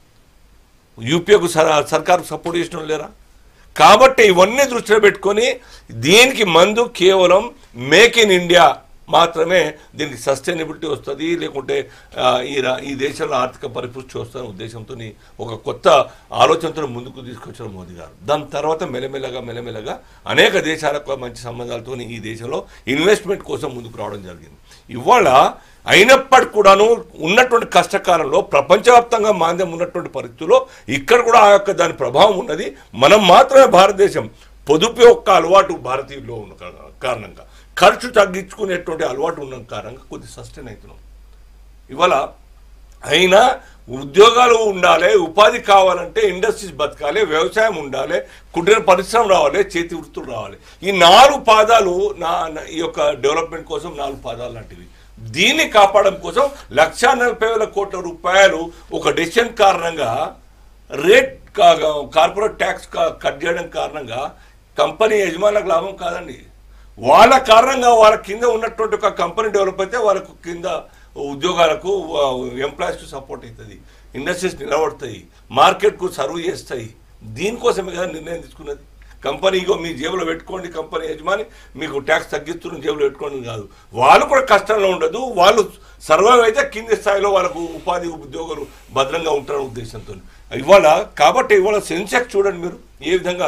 యూపీఏకు సర్ సర్కారు సపోర్ట్ చేసిన వాళ్ళు లేరా కాబట్టి ఇవన్నీ దృష్టిలో పెట్టుకొని దీనికి మందు కేవలం మేక్ ఇన్ ఇండియా మాత్రమే దీనికి సస్టైనబిలిటీ వస్తుంది లేకుంటే ఆ, ఈ రా- ఈ దేశంలో ఆర్థిక పరిపుష్టి వస్తున్న ఉద్దేశంతో ఒక కొత్త ఆలోచనతో ముందుకు తీసుకొచ్చారు మోదీ గారు దాని తర్వాత మెల్లమెల్లగా మెల్లమెల్లగా అనేక దేశాలకు మంచి సంబంధాలతో ఈ దేశంలో ఇన్వెస్ట్మెంట్ కోసం ముందుకు రావడం జరిగింది ఇవాళ అయినప్పటికి కూడాను ఉన్నటువంటి కష్టకాలంలో ప్రపంచవ్యాప్తంగా మాంద్యం ఉన్నటువంటి పరిస్థితుల్లో ఇక్కడ కూడా ఆ యొక్క దాని ప్రభావం ఉన్నది మనం మాత్రమే భారతదేశం పొదుపు యొక్క అలవాటు భారతీయుల్లో ఉన్న కారణం- కారణంగా ఖర్చు తగ్గించుకునేటువంటి అలవాటు ఉన్న కారణంగా కొద్ది సస్టైన్ అవుతున్నాం ఇవాళ అయినా ఉద్యోగాలు ఉండాలి ఉపాధి కావాలంటే ఇండస్ట్రీస్ బతకాలి వ్యవసాయం ఉండాలి కుటీర పరిశ్రమ రావాలి చేతి వృత్తులు రావాలి ఈ నాలుగు పాదాలు నా నా- ఈ యొక్క డెవలప్మెంట్ కోసం నాలుగు పాదాలు లాంటివి దీన్ని కాపాడడం కోసం లక్షా నలభై వేల కోట్ల రూపాయలు ఒక డెసిషన్ కారణంగా రేట్ కా- కార్పొరేట్ ట్యాక్స్ కా- కట్ చేయడం కారణంగా కంపెనీ యజమానులకు లాభం కాదండి వాళ్ళ కారణంగా వాళ్ళ కింద ఉన్నటువంటి ఒక కంపెనీ డెవలప్ అయితే వాళ్ళకు కింద ఉద్యోగాలకు ఎంప్లాయీస్కి సపోర్ట్ అవుతుంది ఇండస్ట్రీస్ నిలబడతాయి మార్కెట్కు సర్వ్ చేస్తాయి దీనికోసమే కదా నిర్ణయం తీసుకున్నది కంపెనీ ఇగో మీ జేబులో పెట్టుకోండి కంపెనీ యజమాని మీకు ట్యాక్స్ తగ్గిస్తున్న జేబులో పెట్టుకోండి కాదు వాళ్ళు కూడా కష్టంలో ఉండదు వాళ్ళు సర్వైవ్ అయితే కింది స్థాయిలో వాళ్ళకు ఉపాధి ఉద్యోగులు భద్రంగా ఉంటారనే ఉద్దేశంతో ఇవాళ కాబట్టి ఇవాళ సెన్సెక్స్ చూడండి మీరు ఏ విధంగా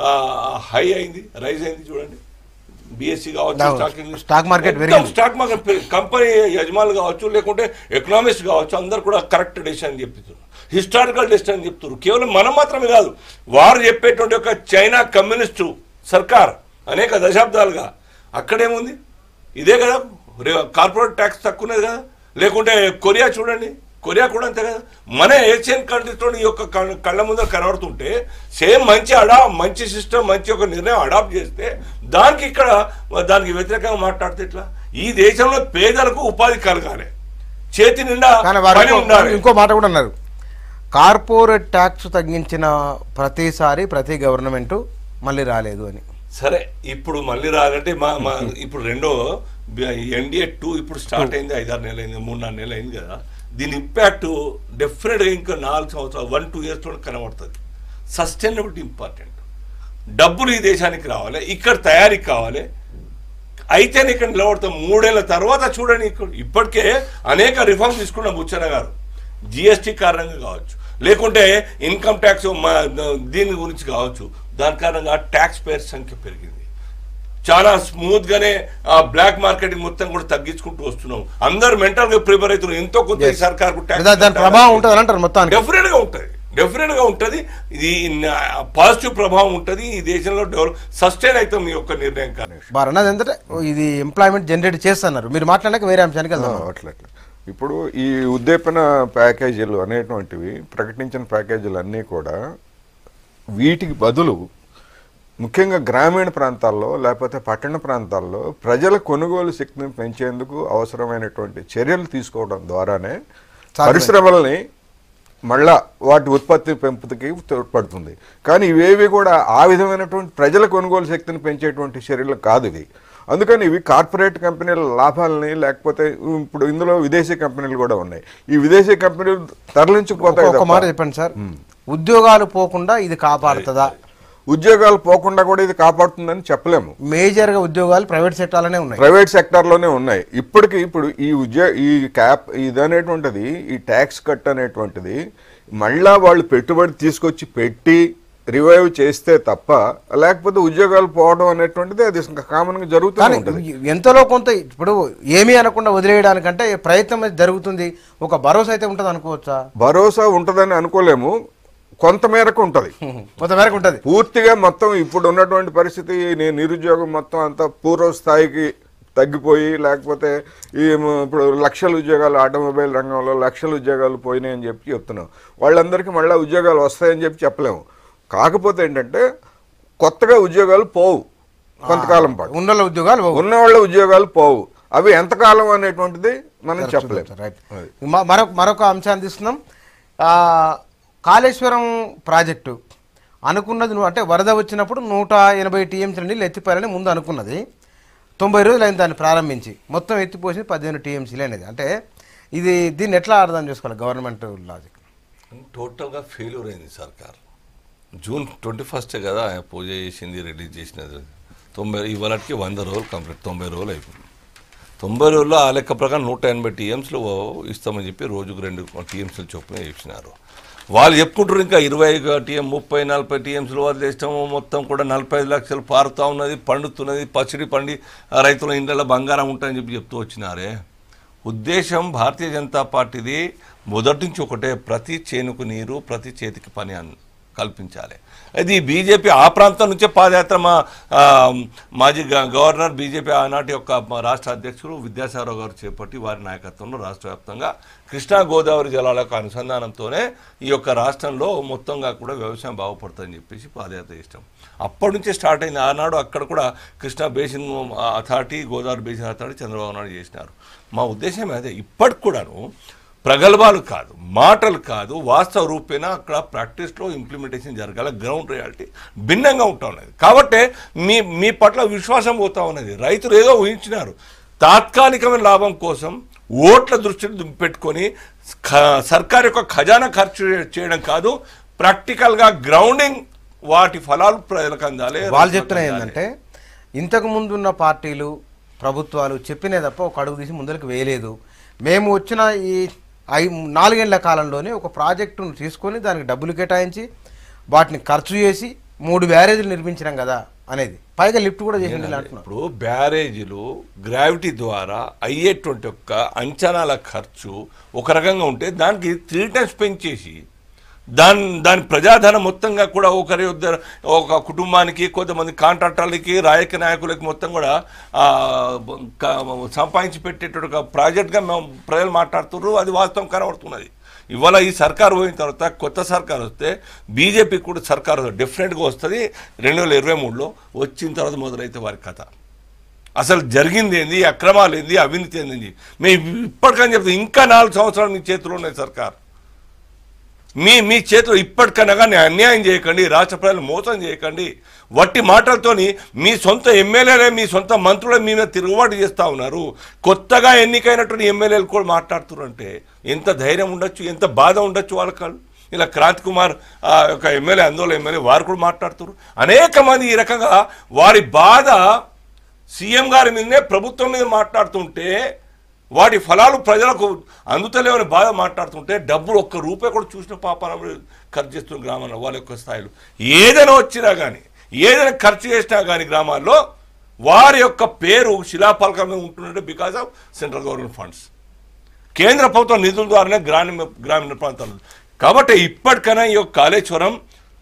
హై అయింది రైజ్ అయింది చూడండి బిఎస్సి కావచ్చు అవును. స్టాక్ స్టాక్ మార్కెట్ మొత్తం పెరిగింది. స్టాక్ మార్కెట్ పెరిగి- కంపెనీ యజమానులు కావచ్చు లేకుంటే ఎకనామిస్ట్ కావచ్చు అందరు కూడా కరెక్ట్ డెసిషన్ అని చెప్తున్నారు హిస్టారికల్ డెసిషన్ అని చెప్తున్నారు కేవలం మనం మాత్రమే కాదు వారు చెప్పేటువంటి ఒక చైనా కమ్యూనిస్టు సర్కార్ అనేక దశాబ్దాలుగా అక్కడేముంది ఇదే కదా రే- కార్పొరేట్ ట్యాక్స్ తక్కువ ఉన్నది కదా లేకుంటే కొరియా చూడండి కొరియా కూడా అంతే కదా మన ఏషియన్ కంట్రీస్తో ఈ యొక్క కళ్ళ- కళ్ళ ముందర కనబడుతుంటే సేమ్ మంచి అడా మంచి సిస్టమ్ మంచి ఒక నిర్ణయం అడాప్ట్ చేస్తే దానికి ఇక్కడ దానికి వ్యతిరేకంగా మాట్లాడితే ఇట్లా ఈ దేశంలో పేదలకు ఉపాధి కలగాలి చేతి నిండా కానీ వారు పని ఇంకో- ఉండాలి ఇంకో మాట కూడా అన్నారు కార్పొరేట్ ట్యాక్స్ తగ్గించిన ప్రతిసారి ప్రతి గవర్నమెంట్ మళ్ళీ రాలేదు అని సరే ఇప్పుడు మళ్ళీ రాలంటే మా మా ఇప్పుడు రెండో ఎన్డీఏ టూ ఇప్పుడు స్టార్ట్ అయింది ఐదారు నెలలు అయింది మూడు నాలుగు నెలలు అయింది కదా దీని ఇంపాక్ట్ డెఫినెట్గా ఇంకా నాలుగు సంవత్సరాలు వన్ టూ ఇయర్స్లో కనబడుతుంది సస్టైనబిలిటీ ఇంపార్టెంట్ డబ్బులు ఈ దేశానికి రావాలి ఇక్కడ తయారీ కావాలి అయితేనే ఇక్కడ నిలబడతాం మూడేళ్ల తర్వాత చూడండి ఇక్కడ ఇప్పటికే అనేక రిఫార్మ్ తీసుకున్న బుచ్చన్న గారు జిఎస్టీ కారణంగా కావచ్చు లేకుంటే ఇన్కమ్ ట్యాక్స్ దీని గురించి కావచ్చు దాని కారణంగా ట్యాక్స్ పేయర్ సంఖ్య పెరిగింది చాలా స్మూత్ గానే ఆ బ్లాక్ మార్కెటింగ్ మొత్తం కూడా తగ్గించుకుంటూ వస్తున్నాం అందరు మెంటల్ గా ప్రిపేర్ అవుతున్నారు ఎంతో కొంత ఈ సర్కార్ దా- దాని ప్రభావం ఉంటుంది అంటారు మొత్తానికి డెఫినెట్ గా ఉంటుంది డెఫినెట్ గా ఉంటుంది ఇది పాజిటివ్ ప్రభావం ఉంటుంది ఈ దేశంలో డెవలప్ సస్టైన్ అవుతాం మీ యొక్క నిర్ణయం కానీ వారు అన్నది ఏంటంటే ఇది ఎంప్లాయ్మెంట్ జనరేట్ చేస్తున్నారు మీరు మాట్లాడాక వేరే అంశానికి ఆ, వెళ్దాం అట్లా అట్లా ఇప్పుడు ఈ ఉద్దీపన ప్యాకేజీలు అనేటువంటివి ప్రకటించిన ప్యాకేజీలు అన్నీ కూడా వీటికి బదులు ముఖ్యంగా గ్రామీణ ప్రాంతాల్లో లేకపోతే పట్టణ ప్రాంతాల్లో ప్రజల కొనుగోలు శక్తిని పెంచేందుకు అవసరమైనటువంటి చర్యలు తీసుకోవడం ద్వారానే సాధ్యమే. పరిశ్రమల్ని మళ్ళా వాటి ఉత్పత్తి పెంపుకి తోడ్పడుతుంది కానీ ఇవేవి కూడా ఆ విధమైనటువంటి ప్రజల కొనుగోలు శక్తిని పెంచేటువంటి చర్యలు కాదు ఇవి అందుకని ఇవి కార్పొరేట్ కంపెనీల లాభాలని లేకపోతే ఇప్పుడు ఇందులో విదేశీ కంపెనీలు కూడా ఉన్నాయి ఈ విదేశీ కంపెనీలు తరలించుకుపోతాయి ఒక మాట తప్ప చెప్పండి సార్ ఉద్యోగాలు పోకుండా ఇది కాపాడుతుందా ఉద్యోగాలు పోకుండా కూడా ఇది కాపాడుతుందని చెప్పలేము మేజర్ గా ఉద్యోగాలు ప్రైవేట్ సెక్టార్లోనే ఉన్నాయి ప్రైవేట్ సెక్టార్లోనే ఉన్నాయి ఇప్పటికి ఇప్పుడు ఈ ఉద్యోగ ఈ క్యాప్ ఇది అనేటువంటిది ఈ ట్యాక్స్ కట్ అనేటువంటిది మళ్ళా వాళ్ళు పెట్టుబడి తీసుకొచ్చి పెట్టి రివైవ్ చేస్తే తప్ప లేకపోతే ఉద్యోగాలు పోవడం అనేటువంటిది అది కామన్గా జరుగుతూనే కానీ ఉంటుంది ఎంతలో కొంత ఇప్పుడు ఏమీ అనకుండా వదిలేయడానికంటే ప్రయత్నం అయితే జరుగుతుంది ఒక భరోసా అయితే ఉంటుంది అనుకోవచ్చా భరోసా ఉంటుందని అనుకోలేము కొంత మేరకు ఉంటుంది కొంత మేరకు ఉంటుంది పూర్తిగా మొత్తం ఇప్పుడు ఉన్నటువంటి పరిస్థితి నేను నిరుద్యోగం మొత్తం అంతా పూర్వ స్థాయికి తగ్గిపోయి లేకపోతే ఈ మ- ఇప్పుడు లక్షల ఉద్యోగాలు ఆటోమొబైల్ రంగంలో లక్షల ఉద్యోగాలు పోయినాయని చెప్పి చెప్తున్నాం వాళ్ళందరికీ మళ్ళీ ఉద్యోగాలు వస్తాయని చెప్పి చెప్పలేము కాకపోతే ఏంటంటే కొత్తగా ఉద్యోగాలు పోవు కొంతకాలం పాటు ఉన్నోళ్ళ ఉద్యోగాలు పోవు. ఉన్న వాళ్ళ ఉద్యోగాలు పోవు అవి ఎంతకాలం అనేటువంటిది మనం చెప్పలేము రైట్ అది. మ- మరొక మరొక అంశాన్ని తీసుకుందాం ఆ, కాళేశ్వరం ప్రాజెక్టు అనుకున్నది నువ్వు అంటే వరద వచ్చినప్పుడు నూట ఎనభై టీఎంసీ నీళ్ళు ఎత్తిపోయాలని ముందు అనుకున్నది తొంభై రోజులు అయింది దాన్ని ప్రారంభించి మొత్తం ఎత్తిపోసింది పదిహేను టీఎంసీలు అనేది అంటే ఇది దీన్ని ఎట్లా అర్థం చేసుకోవాలి గవర్నమెంట్ లాజిక్ టోటల్గా ఫెయిల్యూర్ అయింది సర్కార్ జూన్ ట్వంటీ ఫస్టే కదా ఆయన పూజ చేసింది రిలీజ్ చేసినది తొంభై ఇవాళకి వంద రోజులు కంప్లీట్ తొంభై రోజులు అయిపోయింది తొంభై రోజుల్లో ఆ లెక్క ప్రకారం నూట ఎనభై టీఎంస్లు ఇస్తామని చెప్పి రోజుకు రెండు టీఎంసీలు చొప్పున ఇచ్చినారు వాళ్ళు చెప్పుకుంటారు ఇంకా ఇరవై టీఎం ముప్పై నలభై టీఎంసీలు వదిలేస్తాము మొత్తం కూడా నలభై ఐదు లక్షలు పారుతూ ఉన్నది పండుతున్నది పసిడి పండి ఆ రైతుల ఇండ్లలో బంగారం ఉంటాయని చెప్పి చెప్తూ వచ్చినారే ఉద్దేశం భారతీయ జనతా పార్టీది మొదటి నుంచి ఒకటే ప్రతి చేనుకు నీరు ప్రతి చేతికి పని అన్ కల్పించాలి అది బీజేపీ ఆ ప్రాంతం నుంచే పాదయాత్ర మా ఆ, మాజీ గ- గవర్నర్ బీజేపీ ఆనాటి యొక్క మా రాష్ట్ర అధ్యక్షులు విద్యాసాగర్ గారు చేపట్టి వారి నాయకత్వంలో రాష్ట్ర వ్యాప్తంగా కృష్ణా గోదావరి జలాలకు అనుసంధానంతోనే ఈ యొక్క రాష్ట్రంలో మొత్తంగా కూడా వ్యవసాయం బాగుపడుతుందని చెప్పేసి పాదయాత్ర ఇష్టం అప్పటి నుంచే స్టార్ట్ అయింది ఆనాడు అక్కడ కూడా Krishna basin authority Godavari basin authority Chandrababu Naidu చేసినారు మా ఉద్దేశం అదే ఇప్పటికి కూడాను ప్రగల్భాలు కాదు మాటలు కాదు వాస్తవ రూపేణ అక్కడ ప్రాక్టీస్లో ఇంప్లిమెంటేషన్ జరగాల గ్రౌండ్ రియాలిటీ భిన్నంగా ఉంటా ఉన్నది కాబట్టి మీ మీ పట్ల విశ్వాసం పోతా ఉన్నది రైతులు ఏదో ఊహించినారు తాత్కాలికమైన లాభం కోసం ఓట్ల దృష్టిని పెట్టుకొని ఖ- సర్కార్ యొక్క ఖజానా ఖర్చు చేయడం కాదు ప్రాక్టికల్గా గ్రౌండింగ్ వాటి ఫలాలు ప్రజలకు అందాలి వాళ్ళు రైతులకు చెప్తున్నది అందాలి. ఏంటంటే ఇంతకు ముందున్న పార్టీలు ప్రభుత్వాలు చెప్పినే తప్ప ఒక అడుగు తీసి ముందరికి వేయలేదు మేము వచ్చిన ఈ ఐ నాలుగేళ్ల కాలంలోనే ఒక ప్రాజెక్టును తీసుకొని దానికి డబ్బులు కేటాయించి వాటిని ఖర్చు చేసి మూడు బ్యారేజీలు నిర్మించినాం కదా అనేది పైగా లిఫ్ట్ కూడా చేసింది ఇలా అంటున్నారు ఇప్పుడు బ్యారేజీలు గ్రావిటీ ద్వారా అయ్యేటువంటి యొక్క అంచనాల ఖర్చు ఒక రకంగా ఉంటే దానికి త్రీ టైమ్స్ పెంచేసి దాని దాని ప్రజాధనం మొత్తంగా కూడా ఒకరి ఇద్దరు ఒక కుటుంబానికి కొంతమంది కాంట్రాక్టర్లకి రాజకీయ నాయకులకి మొత్తం కూడా ఆ, క- సంపాదించి పెట్టేటువంటి ఒక ప్రాజెక్ట్గా మేము ప్రజలు మాట్లాడుతున్నారు అది వాస్తవం కనబడుతున్నది ఇవాళ ఈ సర్కారు పోయిన తర్వాత కొత్త సర్కారు వస్తే బీజేపీ కూడా సర్కారు డెఫినెట్గా వస్తుంది రెండు వేల ఇరవై మూడులో వచ్చిన తర్వాత మొదలైతే వారి కథ అసలు జరిగింది ఏంది అక్రమాలు ఏంది అవినీతి ఏంది మేము ఇప్పటికని చెప్తాం ఇంకా నాలుగు సంవత్సరాలు మీ చేతిలో ఉన్నాయి సర్కార్ మీ మీ చేతిలో ఇప్పటికైనా కానీ అన్యాయం చేయకండి రాష్ట్ర ప్రజలు మోసం చేయకండి వట్టి మాటలతోని మీ సొంత ఎమ్మెల్యేలే మీ సొంత మంత్రులే మీ మీద తిరుగుబాటు చేస్తూ ఉన్నారు కొత్తగా ఎన్నికైనటువంటి ఎమ్మెల్యేలు కూడా మాట్లాడుతున్నారంటే ఎంత ధైర్యం ఉండొచ్చు ఎంత బాధ ఉండొచ్చు వాళ్ళకి ఇలా క్రాంతి కుమార్ ఆ యొక్క ఎమ్మెల్యే అందులో ఎమ్మెల్యే వారు కూడా మాట్లాడుతున్నారు అనేక మంది ఈ రకంగా వారి బాధ సీఎం గారి మీదనే ప్రభుత్వం మీద మాట్లాడుతుంటే వాటి ఫలాలు ప్రజలకు అందుతలేవని బాధ మాట్లాడుతుంటే డబ్బులు ఒక్క రూపాయి కూడా చూసిన పాపాన ఖర్చు చేస్తున్న గ్రామాల్లో వాళ్ళ యొక్క స్థాయిలో ఏదైనా వచ్చినా కానీ ఏదైనా ఖర్చు చేసినా కానీ గ్రామాల్లో వారి యొక్క పేరు శిలాఫలకం మీద ఉంటుందంటే because of central government funds కేంద్ర ప్రభుత్వం నిధుల ద్వారానే గ్రామీణ గ్రామీణ ప్రాంతాలు కాబట్టి ఇప్పటికైనా ఈ యొక్క కాళేశ్వరం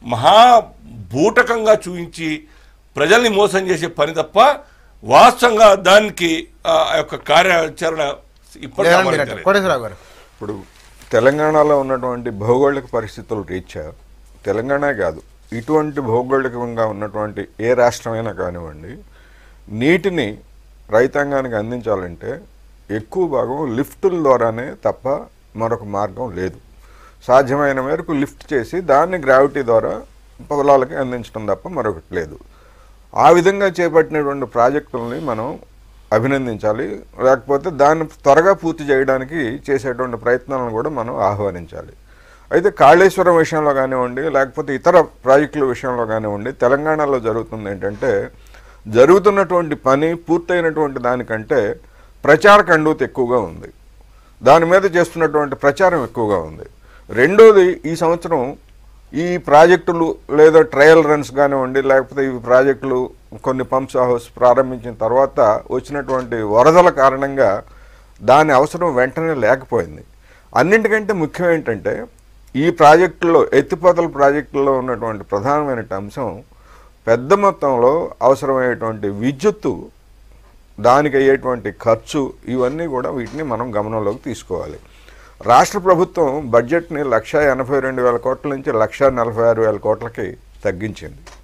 మహాభూటకంగా చూపించి ప్రజల్ని మోసం చేసే పని తప్ప వాస్తవంగా దానికి ఆ యొక్క కార్యాచరణ ఇప్పటికీ లేదని అమలు మీరు అంటారు. కాలేదు. కోటేశ్వరరావు గారు ఇప్పుడు తెలంగాణలో ఉన్నటువంటి భౌగోళిక పరిస్థితుల రీత్యా తెలంగాణ కాదు ఇటువంటి భౌగోళికంగా ఉన్నటువంటి ఏ రాష్ట్రమైనా కానివ్వండి నీటిని రైతాంగానికి అందించాలంటే ఎక్కువ భాగం లిఫ్టుల ద్వారానే తప్ప మరొక మార్గం లేదు సాధ్యమైన మేరకు లిఫ్ట్ చేసి దాన్ని గ్రావిటీ ద్వారా పొలాలకి అందించడం తప్ప మరొకటి లేదు ఆ విధంగా చేపట్టినటువంటి ప్రాజెక్టులని మనం అభినందించాలి లేకపోతే దాన్ని త్వరగా పూర్తి చేయడానికి చేసేటువంటి ప్రయత్నాలను కూడా మనం ఆహ్వానించాలి అయితే కాళేశ్వరం విషయంలో కానివ్వండి లేకపోతే ఇతర ప్రాజెక్టుల విషయంలో కానివ్వండి తెలంగాణలో జరుగుతుంది ఏంటంటే జరుగుతున్నటువంటి పని పూర్తయినటువంటి దానికంటే ప్రచార కండూతి ఎక్కువగా ఉంది దాని మీద చేస్తున్నటువంటి ప్రచారం ఎక్కువగా ఉంది రెండోది ఈ సంవత్సరం ఈ ప్రాజెక్టులు లేదా ట్రయల్ రన్స్ కానివ్వండి లేకపోతే ఈ ప్రాజెక్టులు కొన్ని పంప్స్ హౌస్ ప్రారంభించిన తర్వాత వచ్చినటువంటి వరదల కారణంగా దాని అవసరం వెంటనే లేకపోయింది అన్నింటికంటే ముఖ్యం ఏంటంటే ఈ ప్రాజెక్టుల్లో ఎత్తిపోతల ప్రాజెక్టుల్లో ఉన్నటువంటి ప్రధానమైన అంశం పెద్ద మొత్తంలో అవసరమయ్యేటువంటి విద్యుత్తు దానికి అయ్యేటువంటి ఖర్చు ఇవన్నీ కూడా వీటిని మనం గమనంలోకి తీసుకోవాలి రాష్ట్ర ప్రభుత్వం బడ్జెట్ని లక్ష ఎనభై రెండు వేల కోట్ల నుంచి లక్ష నలభై ఆరు వేల కోట్లకి తగ్గించింది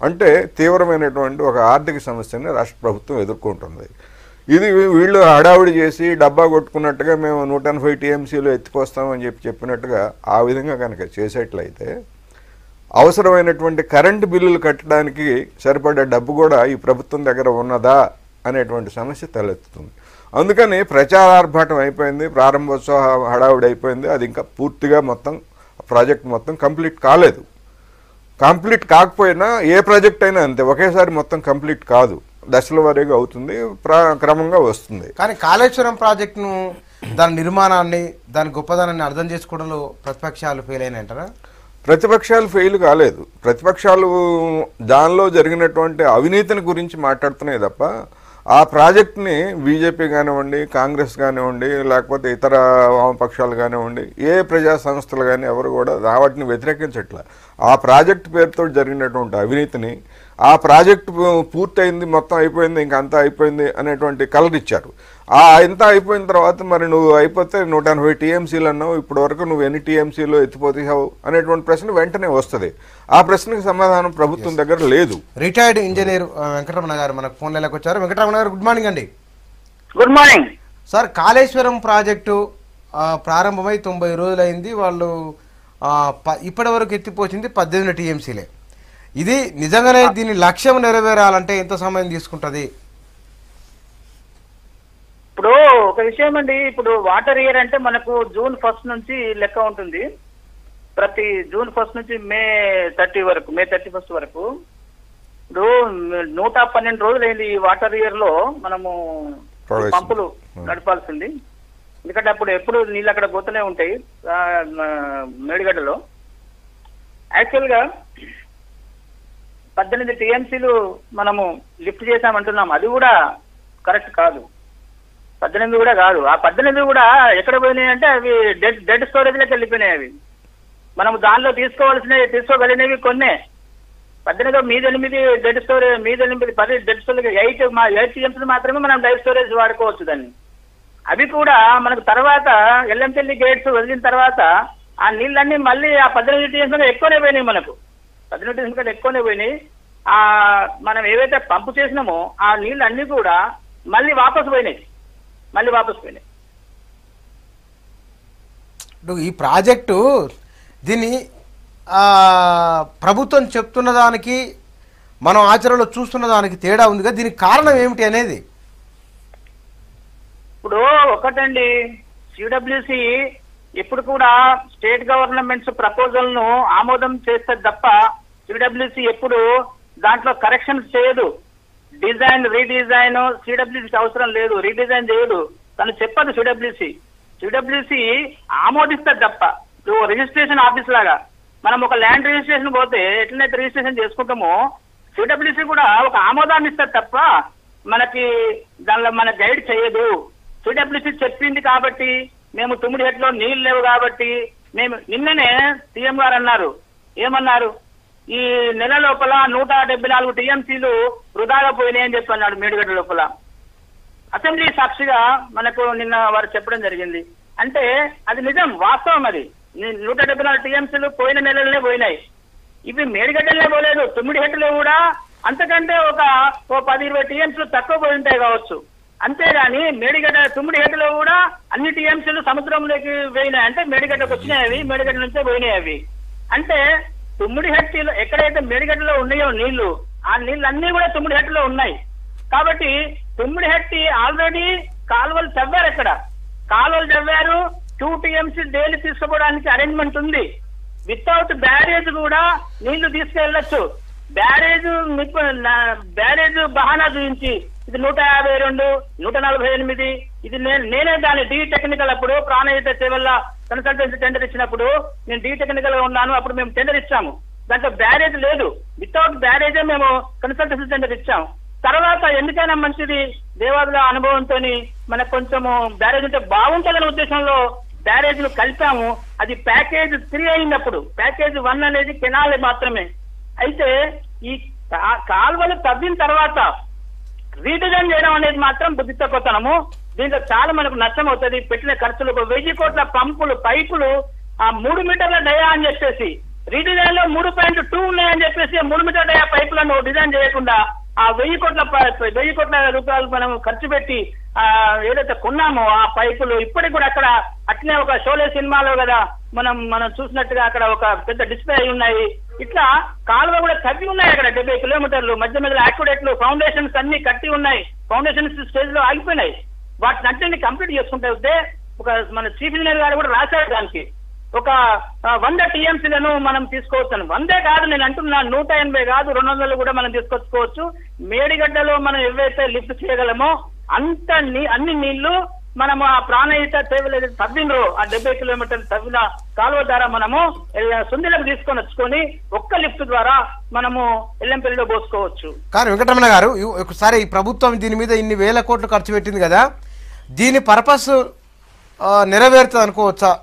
అంటే తీవ్రమైనటువంటి ఒక ఆర్థిక సమస్యని రాష్ట్ర ప్రభుత్వం ఎదుర్కొంటుంది ఇది వీళ్ళు హడావుడి చేసి డబ్బా కొట్టుకున్నట్టుగా మేము నూట ఎనభై టీఎంసీలు ఎత్తుకొస్తామని చెప్పి చెప్పినట్టుగా ఆ విధంగా కనుక చేసేట్లయితే అవసరమైనటువంటి కరెంటు బిల్లులు కట్టడానికి సరిపడే డబ్బు కూడా ఈ ప్రభుత్వం దగ్గర ఉన్నదా అనేటువంటి సమస్య తలెత్తుతుంది అందుకని ప్రచారార్భాటం అయిపోయింది ప్రారంభోత్సవ హడావుడి అయిపోయింది అది ఇంకా పూర్తిగా మొత్తం ప్రాజెక్ట్ మొత్తం కంప్లీట్ కాలేదు కంప్లీట్ కాకపోయినా ఏ ప్రాజెక్ట్ అయినా అంతే ఒకేసారి మొత్తం కంప్లీట్ కాదు దశల వారీగా అవుతుంది ప్రా- క్రమంగా వస్తుంది కానీ కాళేశ్వరం ప్రాజెక్టును దాని నిర్మాణాన్ని దాని గొప్పదనాన్ని అర్థం చేసుకోవడంలో ప్రతిపక్షాలు ఫెయిల్ అయినాయంటారా ప్రతిపక్షాలు ఫెయిల్ కాలేదు ప్రతిపక్షాలు దానిలో జరిగినటువంటి అవినీతిని గురించి మాట్లాడుతున్నాయి తప్ప ఆ ప్రాజెక్ట్ని బీజేపీ కానివ్వండి కాంగ్రెస్ కానివ్వండి లేకపోతే ఇతర వామపక్షాలు కానివ్వండి ఏ ప్రజా సంస్థలు కానీ ఎవరు కూడా వాటిని వ్యతిరేకించట్లే ఆ ప్రాజెక్ట్ పేరుతో జరిగినటువంటి అవినీతిని ఆ ప్రాజెక్ట్ పూర్తయింది మొత్తం అయిపోయింది ఇంకా అంతా అయిపోయింది అనేటువంటి కలర్ ఇచ్చారు ఆ ఇంత అయిపోయిన తర్వాత మరి నువ్వు అయిపోతే నూట ఎనభై టీఎంసీలు అన్నావు ఇప్పటి వరకు నువ్వు ఎన్ని టీఎంసీలు ఎత్తిపోతావు అనేటువంటి ప్రశ్న వెంటనే వస్తుంది ఆ ప్రశ్నకు సమాధానం ప్రభుత్వం దగ్గర లేదు రిటైర్డ్ ఇంజనీర్ ఆ, వెంకటరమణ గారు మనకు ఫోన్ లైన్లోకి వచ్చారు వెంకటరమణ గారు గుడ్ మార్నింగ్ అండి good morning sir Kaleshwaram project ఆ, ప్రారంభమై తొంభై రోజులైంది వాళ్ళు ఆ, ప- ఇప్పటి వరకు ఎత్తిపోసింది పద్దెనిమిది టీఎంసీలే ఇది నిజంగానే దీని లక్ష్యం నెరవేరాలంటే ఎంత సమయం తీసుకుంటుంది ఇప్పుడు ఒక విషయం అండి ఇప్పుడు వాటర్ ఇయర్ అంటే మనకు జూన్ ఫస్ట్ నుంచి లెక్క ఉంటుంది ప్రతి జూన్ ఫస్ట్ నుంచి మే థర్టీ వరకు మే థర్టీ ఫస్ట్ వరకు ఇప్పుడు నూట పన్నెండు రోజులైంది ఈ వాటర్ ఇయర్ లో మనము ప్రవేశం. పంపులు నడపాల్సింది ఎందుకంటే అప్పుడు ఎప్పుడు నీళ్ళు అక్కడ పోతూనే ఉంటాయి ఆ, మ- మేడిగడ్డలో యాక్చువల్ గా పద్దెనిమిది టీఎంసీలు మనము లిఫ్ట్ చేశామంటున్నాం అది కూడా కరెక్ట్ కాదు పద్దెనిమిది కూడా కాదు ఆ పద్దెనిమిది కూడా ఎక్కడ పోయినాయి అంటే అవి డెడ్ డెడ్ స్టోరేజ్లోకి వెళ్ళిపోయినాయి అవి మనం దానిలో తీసుకోవాల్సినవి తీసుకోగలిగినవి కొన్నే పద్దెనిమిది మీద ఎనిమిది డెడ్ స్టోరేజ్ మీద ఎనిమిది పది డెడ్ స్టోరేజ్ ఎయిట్ మా ఎయిట్ టీఎంసీ మాత్రమే మనం డైవ్ స్టోరేజ్ వాడుకోవచ్చు దాన్ని అవి కూడా మనకు తర్వాత ఎల్లంపల్లి గేట్స్ వదిలిన తర్వాత ఆ నీళ్ళన్నీ మళ్ళీ ఆ పద్దెనిమిది టీఎంసీ కంటే ఎక్కువనే పోయినాయి మనకు పద్దెనిమిది టీఎంసీ కంటే ఎక్కువనే పోయినాయి ఆ మనం ఏవైతే పంపు చేసినామో ఆ నీళ్ళు అన్ని కూడా మళ్ళీ వాపసు పోయినాయి మళ్ళీ వాపసు పోయినాయి ఇప్పుడు ఈ ప్రాజెక్టు దీన్ని ఆ, ప్రభుత్వం చెప్తున్న దానికి మనం ఆచరణలో చూస్తున్న దానికి తేడా ఉంది కదా దీనికి కారణం ఏమిటి అనేది ఇప్పుడు ఒకటండి సిడబ్ల్యూసి ఎప్పుడు కూడా స్టేట్ గవర్నమెంట్స్ ప్రపోజల్ ను ఆమోదం చేస్తే తప్ప సిడబ్ల్యూసి ఎప్పుడు దాంట్లో కరెక్షన్స్ చేయదు డిజైన్ రీడిజైన్ సిడబ్ల్యూసి అవసరం లేదు రీడిజైన్ చేయదు తను చెప్పదు సిడబ్ల్యూసి సిడబ్ల్యూసి ఆమోదిస్తే తప్ప ఇప్పుడు రిజిస్ట్రేషన్ ఆఫీస్ లాగా మనం ఒక ల్యాండ్ రిజిస్ట్రేషన్ పోతే ఎట్లనైతే రిజిస్ట్రేషన్ చేసుకుంటామో సిడబ్ల్యూసి కూడా ఒక ఆమోదాన్ని ఇస్తారు తప్ప మనకి దానిలో మన గైడ్ చేయదు సిడబ్ల్యూసి చెప్పింది కాబట్టి మేము తుమ్మిడి హెట్లో నీళ్లు లేవు కాబట్టి మేము నిన్ననే సీఎం గారు అన్నారు ఏమన్నారు ఈ నెల లోపల నూట డెబ్బై నాలుగు టీఎంసీలు వృధాగా పోయినాయి అని చెప్పి అన్నాడు మేడిగడ్డ లోపల అసెంబ్లీ సాక్షిగా మనకు నిన్న వారు చెప్పడం జరిగింది అంటే అది నిజం వాస్తవం అది ని- నూట డెబ్బై నాలుగు టీఎంసీలు పోయిన నెలలనే పోయినాయి ఇవి మేడిగడ్డలే పోలేదు తుమ్మిడి హెట్టులో కూడా అంతకంటే ఒక ఓ పది ఇరవై టీఎంసీలు తక్కువ పోయి ఉంటాయి కావచ్చు అంతేగాని మేడిగడ్డ తుమ్మిడి హెట్టులో కూడా అన్ని టీఎంసీలు సముద్రంలోకి పోయినాయి అంటే మేడిగడ్డకు వచ్చినాయి అవి మేడిగడ్డ నుంచే పోయినాయి అవి అంటే తుమ్మిడి హెట్టిలో ఎక్కడైతే మేడిగడ్డలో ఉన్నాయో నీళ్లు ఆ నీళ్ళు అన్ని కూడా తుమ్మిడి హెట్టులో ఉన్నాయి కాబట్టి తుమ్మిడి హెట్టి ఆల్రెడీ కాలువలు తవ్వారు అక్కడ కాలువలు తవ్వారు టూ టీఎంసీ డైలీ తీసుకోవడానికి అరేంజ్మెంట్ ఉంది వితౌట్ బ్యారేజ్ కూడా నీళ్లు తీసుకెళ్లొచ్చు బ్యారేజ్ మీకు నా- బ్యారేజ్ బహానా చూపించి ఇది నూట యాభై రెండు నూట నలభై ఎనిమిది ఇది నేను నేనే దాని డి టెక్నికల్ అప్పుడు ప్రాణహిత సేవల కన్సల్టెన్సీ టెండర్ ఇచ్చినప్పుడు నేను డి టెక్నికల్ గా ఉన్నాను అప్పుడు మేము టెండర్ ఇచ్చాము దాంట్లో బ్యారేజ్ లేదు వితౌట్ బ్యారేజే మేము కన్సల్టెన్సీ టెండర్ ఇచ్చాము తర్వాత ఎందుకైనా మంచిది దేవాదుల అనుభవంతో మనకు కొంచెము బ్యారేజ్ ఉంటే బాగుంటుందనే ఉద్దేశంలో బ్యారేజ్ కలిపాము అది ప్యాకేజ్ త్రీ అయినప్పుడు ప్యాకేజ్ వన్ అనేది కెనాల్ మాత్రమే అయితే ఈ కా- కాల్వలు తవ్విన తర్వాత రీడిజైన్ చేయడం అనేది మాత్రం బుద్ధి తక్కువతనము దీంట్లో చాలా మనకు నష్టం అవుతుంది పెట్టిన ఖర్చులు ఒక వెయ్యి కోట్ల పంపులు పైపులు ఆ మూడు మీటర్ల డయా అని చెప్పేసి రీడిజైన్ లో మూడు పాయింట్ టూ ఉన్నాయని చెప్పేసి మూడు మీటర్ డయా పైపులను డిజైన్ చేయకుండా ఆ వెయ్యి కోట్ల ప- వెయ్యి కోట్ల రూపాయలు మనం ఖర్చు పెట్టి ఆ ఏదైతే కొన్నామో ఆ పైపులు ఇప్పటికి కూడా అక్కడ అట్లనే ఒక షోలే సినిమాలో కదా మనం మనం చూసినట్టుగా అక్కడ ఒక పెద్ద డిస్ప్లే అయి ఉన్నాయి ఇట్లా కాలువ కూడా తవ్వి ఉన్నాయి అక్కడ డెబ్బై కిలోమీటర్లు మధ్య మధ్యలో యాక్యుడేట్లు ఫౌండేషన్స్ అన్ని కట్టి ఉన్నాయి ఫౌండేషన్స్ స్టేజ్ లో ఆగిపోయినాయి వాటిని అన్నింటినీ కంప్లీట్ చేసుకుంటే వస్తే ఒక మన చీఫ్ ఇంజనీర్ గారు కూడా రాశారు దానికి ఒక ఆ, వంద టీఎంసీలను మనం తీసుకోవచ్చు వందే కాదు నేను అంటున్నా నూట ఎనభై కాదు రెండు వందలు కూడా మనం తీసుకొచ్చుకోవచ్చు మేడిగడ్డలో మనం ఏవైతే లిఫ్ట్ చేయగలమో అంత నీ అన్ని నీళ్లు మనము ఆ ప్రాణహిత సేవలు ఏదైతే తవ్వినరో ఆ డెబ్బై కిలోమీటర్లు తవ్విన కాలువ ద్వారా మనము ఏ, సుందిలకు తీసుకొని వచ్చుకొని ఒక్క లిఫ్ట్ ద్వారా మనము ఎల్లంపల్లిలో పోసుకోవచ్చు కానీ వెంకటరమణ గారు ఇ- ఒకసారి ఈ ప్రభుత్వం దీని మీద ఇన్ని వేల కోట్లు ఖర్చు పెట్టింది కదా దీని పర్పస్ నెరవేరుతుంది అనుకోవచ్చా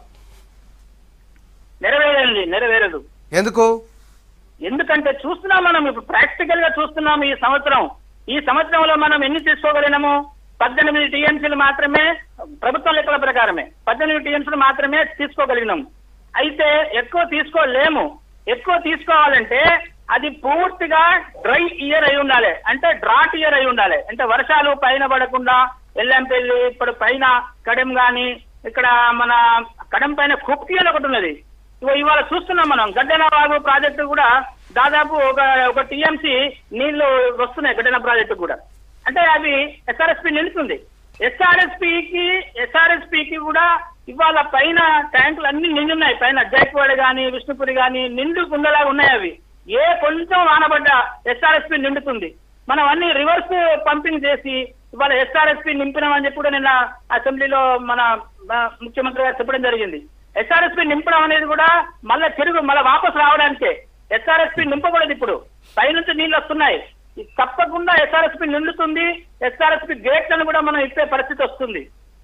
నెరవేరండి నెరవేరదు ఎందుకు ఎందుకంటే చూస్తున్నాం మనం ఇప్పుడు ప్రాక్టికల్ గా చూస్తున్నాం ఈ సంవత్సరం ఈ సంవత్సరంలో మనం ఎన్ని తీసుకోగలిగినాము పద్దెనిమిది టీఎంసీలు మాత్రమే ప్రభుత్వ లెక్కల ప్రకారమే పద్దెనిమిది టీఎంసీలు మాత్రమే తీసుకోగలిగినాం అయితే ఎక్కువ తీసుకోలేము ఎక్కువ తీసుకోవాలంటే అది పూర్తిగా డ్రై ఇయర్ అయి ఉండాలి అంటే డ్రాట్ ఇయర్ అయి ఉండాలి అంటే వర్షాలు పైన పడకుండా ఎల్లంపల్లి ఇప్పుడు పైన కడెం గాని ఇక్కడ మన కడెం పైన కుప్తి అని ఒకటి ఉన్నది ఇగో ఇవాళ చూస్తున్నాం మనం గడ్డెన వాగు ప్రాజెక్టు కూడా దాదాపు ఒక ఒక టీఎంసీ నీళ్లు వస్తున్నాయి గడ్డెన ప్రాజెక్టు కూడా అంటే అది ఎస్ఆర్ఎస్పి నిలుస్తుంది ఎస్ఆర్ఎస్పికి ఎస్ఆర్ఎస్పికి కూడా ఇవాళ పైన ట్యాంకులు అన్ని నిండున్నాయి పైన జైక్వాడ్ గాని విష్ణుపురి గాని నిండు కుండలాగా ఉన్నాయి అవి ఏ కొంచెం వానబడ్డ ఎస్ఆర్ఎస్పి నిండుతుంది మనం అన్ని రివర్స్ పంపింగ్ చేసి ఇవాళ ఎస్ఆర్ఎస్పి నింపినామని చెప్పి కూడా నిన్న అసెంబ్లీలో మన మన ముఖ్యమంత్రి గారు చెప్పడం జరిగింది ఎస్ఆర్ఎస్పి నింపడం అనేది కూడా మళ్ళీ తిరుగు మళ్ళీ వాపసు రావడానికే ఎస్ఆర్ఎస్పి నింపకూడదు ఇప్పుడు పైనుంచి నీళ్లు వస్తున్నాయి ఇది తప్పకుండా ఎస్ఆర్ఎస్పి నిండుతుంది ఎస్ఆర్ఎస్పి గేట్లను కూడా మనం ఇప్పే పరిస్థితి వస్తుంది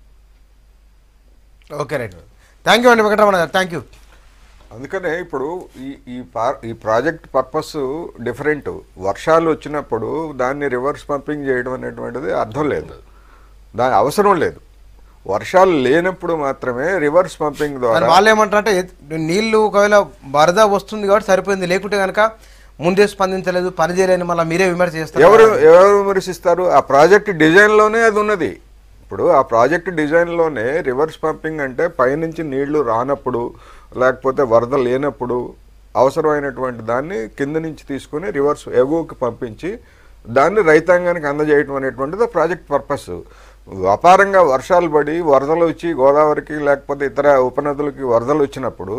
ఓకే రైట్ థ్యాంక్ యూ అండి వెంకటరమణ గారు థ్యాంక్ యూ అందుకనే ఇప్పుడు ఈ ఈ పా ఈ ప్రాజెక్ట్ పర్పస్ డిఫరెంట్ వర్షాలు వచ్చినప్పుడు దాన్ని రివర్స్ పంపింగ్ చేయడం అనేటువంటిది అర్థం లేదు దాని అవసరం లేదు వర్షాలు లేనప్పుడు మాత్రమే రివర్స్ పంపింగ్ కానీ ద్వారా వాళ్ళు ఏమంటారంటే ఎత్- నీళ్లు ఒకవేళ వరద వస్తుంది కాబట్టి సరిపోయింది లేకుంటే కనుక ముందే స్పందించలేదు పని చేయలేని మళ్ళీ మీరే విమర్శ చేస్తారు ఎవరు ఎవరు విమర్శిస్తారు ఆ ప్రాజెక్ట్ డిజైన్లోనే అది ఉన్నది ఇప్పుడు ఆ ప్రాజెక్ట్ డిజైన్లోనే రివర్స్ పంపింగ్ అంటే పైనుంచి నీళ్లు రానప్పుడు లేకపోతే వరద లేనప్పుడు అవసరమైనటువంటి దాన్ని కింద నుంచి తీసుకుని రివర్స్ ఎగువకి పంపించి దాన్ని రైతాంగానికి అందజేయటం అనేటువంటిది ఆ ప్రాజెక్ట్ పర్పస్ అపారంగా వర్షాలు పడి వరదలు వచ్చి గోదావరికి లేకపోతే ఇతర ఉపనదులకి వరదలు వచ్చినప్పుడు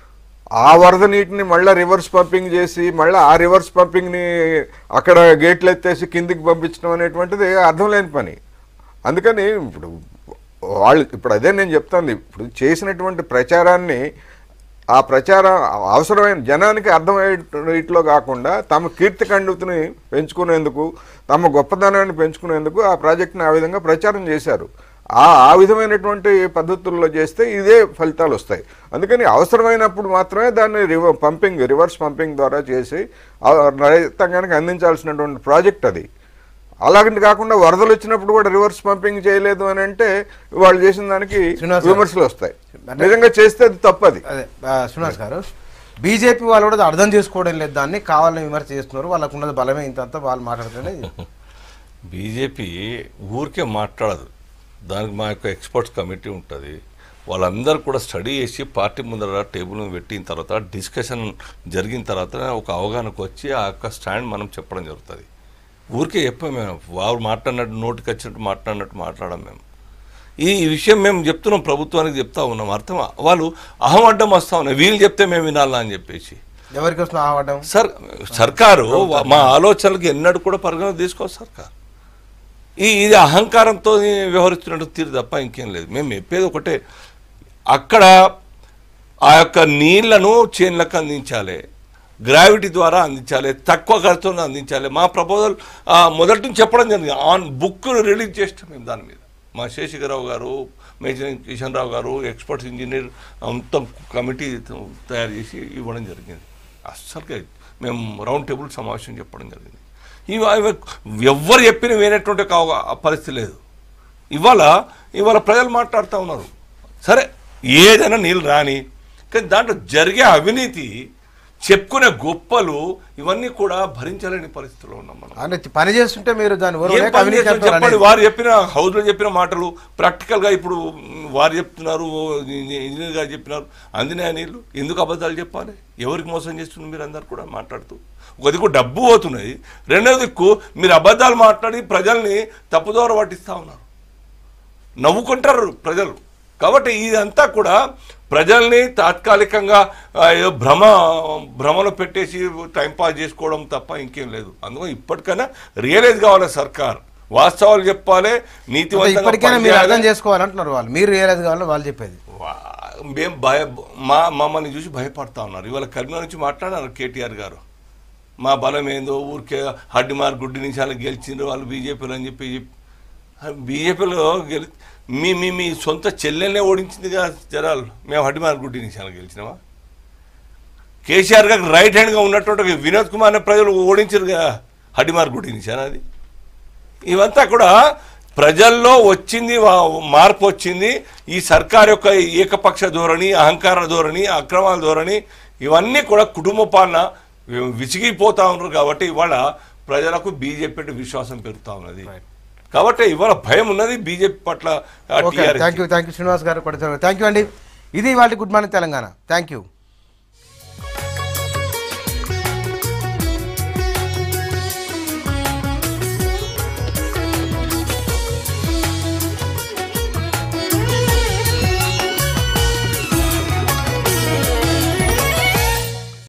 ఆ వరద నీటిని మళ్ళీ రివర్స్ పంపింగ్ చేసి మళ్ళీ ఆ రివర్స్ పంపింగ్ని అక్కడ గేట్లు ఎత్తేసి కిందికి పంపించడం అనేటువంటిది అర్థం లేని పని అందుకని ఇప్పుడు వాళ్ళు ఇప్పుడు అదే నేను చెప్తాను ఇప్పుడు చేసినటువంటి ప్రచారాన్ని ఆ ప్రచారం అవసరమైన జనానికి అర్థమయ్యే ఇట్లో కాకుండా తమ కీర్తి కండుతుని పెంచుకునేందుకు తమ గొప్పదనాన్ని పెంచుకునేందుకు ఆ ప్రాజెక్ట్ని ఆ విధంగా ప్రచారం చేశారు ఆ ఆ విధమైనటువంటి పద్ధతుల్లో చేస్తే ఇదే ఫలితాలు వస్తాయి అందుకని అవసరమైనప్పుడు మాత్రమే దాన్ని రివ పంపింగ్ రివర్స్ పంపింగ్ ద్వారా చేసి ఆ రైతాంగానికి అందించాల్సినటువంటి ప్రాజెక్ట్ అది అలాగని కాకుండా వరదలు వచ్చినప్పుడు కూడా రివర్స్ పంపింగ్ చేయలేదు అని అంటే వాళ్ళు చేసిన దానికి శ్రీనివాస్ గారు. విమర్శలు వస్తాయి నిజంగా చేస్తే అది తప్పది అదే ఆ, శ్రీనివాస్ గారు బీజేపీ వాళ్ళు కూడా అర్థం చేసుకోవడం లేదు దాన్ని కావాలని విమర్శ చేస్తున్నారు వాళ్ళకు ఉన్నది బలమే ఇంత అంతా వాళ్ళు మాట్లాడుతున్నారు బీజేపీ ఊరికే మాట్లాడదు దానికి మా యొక్క ఎక్స్పర్ట్స్ కమిటీ ఉంటుంది వాళ్ళందరూ కూడా స్టడీ చేసి పార్టీ ముందర టేబుల్ మీద పెట్టిన తర్వాత డిస్కషన్ జరిగిన తర్వాత ఒక అవగాహనకు వచ్చి ఆ యొక్క స్టాండ్ మనం చెప్పడం జరుగుతుంది ఊరికే చెప్పాం మేము వారు మాట్లాడినట్టు నోటికి వచ్చినట్టు మాట్లాడినట్టు మాట్లాడడం మేము ఈ ఈ విషయం మేము చెప్తున్నాం ప్రభుత్వానికి చెప్తా ఉన్నాం అర్థం వాళ్ళు అహం అడ్డం వస్తా ఉన్నాయి వీళ్ళు చెప్తే మేము వినాలా అని చెప్పేసి ఎవరికి వస్తున్నా ఆవడం సర్ సర్కారు మా ఆలోచనలకు ఎన్నడూ కూడా పరిగణ తీసుకోదు సర్కార్ ఈ ఇది అహంకారంతో వ్యవహరిస్తున్నట్టు తీరు తప్ప ఇంకేం లేదు మేము చెప్పేది ఒకటే అక్కడ ఆ యొక్క నీళ్లను చేన్లకు అందించాలి గ్రావిటీ ద్వారా అందించాలి తక్కువ ఖర్చుతో అందించాలి మా ప్రపోజల్ మొదటి నుంచి చెప్పడం జరిగింది ఆన్ బుక్ రిలీజ్ చేస్తాం మేము దాని మీద మా శేషికరావు గారు మేజర్ కిషన్ రావు గారు ఎక్స్పర్ట్స్ ఇంజనీర్ మొత్తం కమిటీ తయారు చేసి ఇవ్వడం జరిగింది అస్సలుగా మేము రౌండ్ టేబుల్ సమావేశం చెప్పడం జరిగింది ఇవి అవి ఎవ్వరు చెప్పిన వేరేటువంటి ఒక అవ- పరిస్థితి లేదు ఇవాళ ఇవాళ ప్రజలు మాట్లాడుతూ ఉన్నారు సరే ఏదైనా నీళ్ళు రాని కానీ దాంట్లో జరిగే అవినీతి చెప్పుకునే గొప్పలు ఇవన్నీ కూడా భరించలేని పరిస్థితిలో ఉన్నాం మనం అంటే పని చేస్తుంటే మీరు దాన్ని ఏం ఓర్వలేక పని అవినీతి చేస్తాం అంటున్నారు చెప్పండి అనేది. వారు చెప్పిన హౌస్ లో చెప్పిన మాటలు ప్రాక్టికల్ గా ఇప్పుడు మ్, వారు చెప్తున్నారు ఓ ఇంజనీర్ గారు చెప్పినారు అందినా నీళ్ళు ఎందుకు అబద్ధాలు చెప్పాలి ఎవరికి మోసం చేస్తున్నారు మీరు అందరు కూడా మాట్లాడుతూ ఒక దిక్కు డబ్బు పోతున్నది రెండో దిక్కు మీరు అబద్ధాలు మాట్లాడి ప్రజల్ని తప్పుదోర పట్టిస్తా ఉన్నారు నవ్వుకుంటారు ప్రజలు కాబట్టి ఇదంతా కూడా ప్రజల్ని తాత్కాలికంగా ఆ, ఏదో భ్రమ భ్రమలో పెట్టేసి టైంపాస్ చేసుకోవడం తప్ప ఇంకేం లేదు అందుకని ఇప్పటికైనా రియలైజ్ కావాలి సర్కార్ వాస్తవాలు చెప్పాలి అంటే నీతివంతంగా ఇప్పటికైనా మీరు పనిచేయాలి. అర్థం చేసుకోవాలంటున్నారు వాళ్ళు మీరు రియలైజ్ కావాలని వాళ్ళు చెప్పేది వా- మేం భయ మా మమ్మల్ని చూసి భయపడతా ఉన్నారు ఇవాళ కరీంనగర్ నుంచి మాట్లాడారు కేటీఆర్ గారు మా బలం ఏందో ఊరికే హడ్డిమార్ గుడ్డి నిమిషాలు గెలిచిండ్రు వాళ్ళు బీజేపీలో అని చెప్పి బీజేపీలో గెలి మీ మీ మీ సొంత చెల్లెల్నే ఓడించిందిగా జనాలు మేము హడ్డిమార్ గుడ్డి నిమిషాలు గెలిచినామా కేసీఆర్ గారికి రైట్ హ్యాండ్గా ఉన్నటువంటి వినోద్ కుమార్ని ప్రజలు ఓడించారుగా హడ్డిమార్ గుడ్డి నిమిషాలు అది ఇవంతా కూడా ప్రజల్లో వచ్చింది వా- మార్పు వచ్చింది ఈ సర్కార్ యొక్క ఏకపక్ష ధోరణి అహంకార ధోరణి అక్రమాల ధోరణి ఇవన్నీ కూడా కుటుంబ పాలన వి- విసిగిపోతా ఉన్నారు కాబట్టి ఇవాళ ప్రజలకు బీజేపీ అంటే విశ్వాసం పెరుగుతా ఉన్నది కాబట్టి ఇవాళ భయం ఉన్నది బీజేపీ పట్ల ఆ, ఓకే TRS కి. Thank you thank you Srinivas గారు థ్యాంక్ యూ అండి ఇది వాళ్ళ good morning Telangana thank you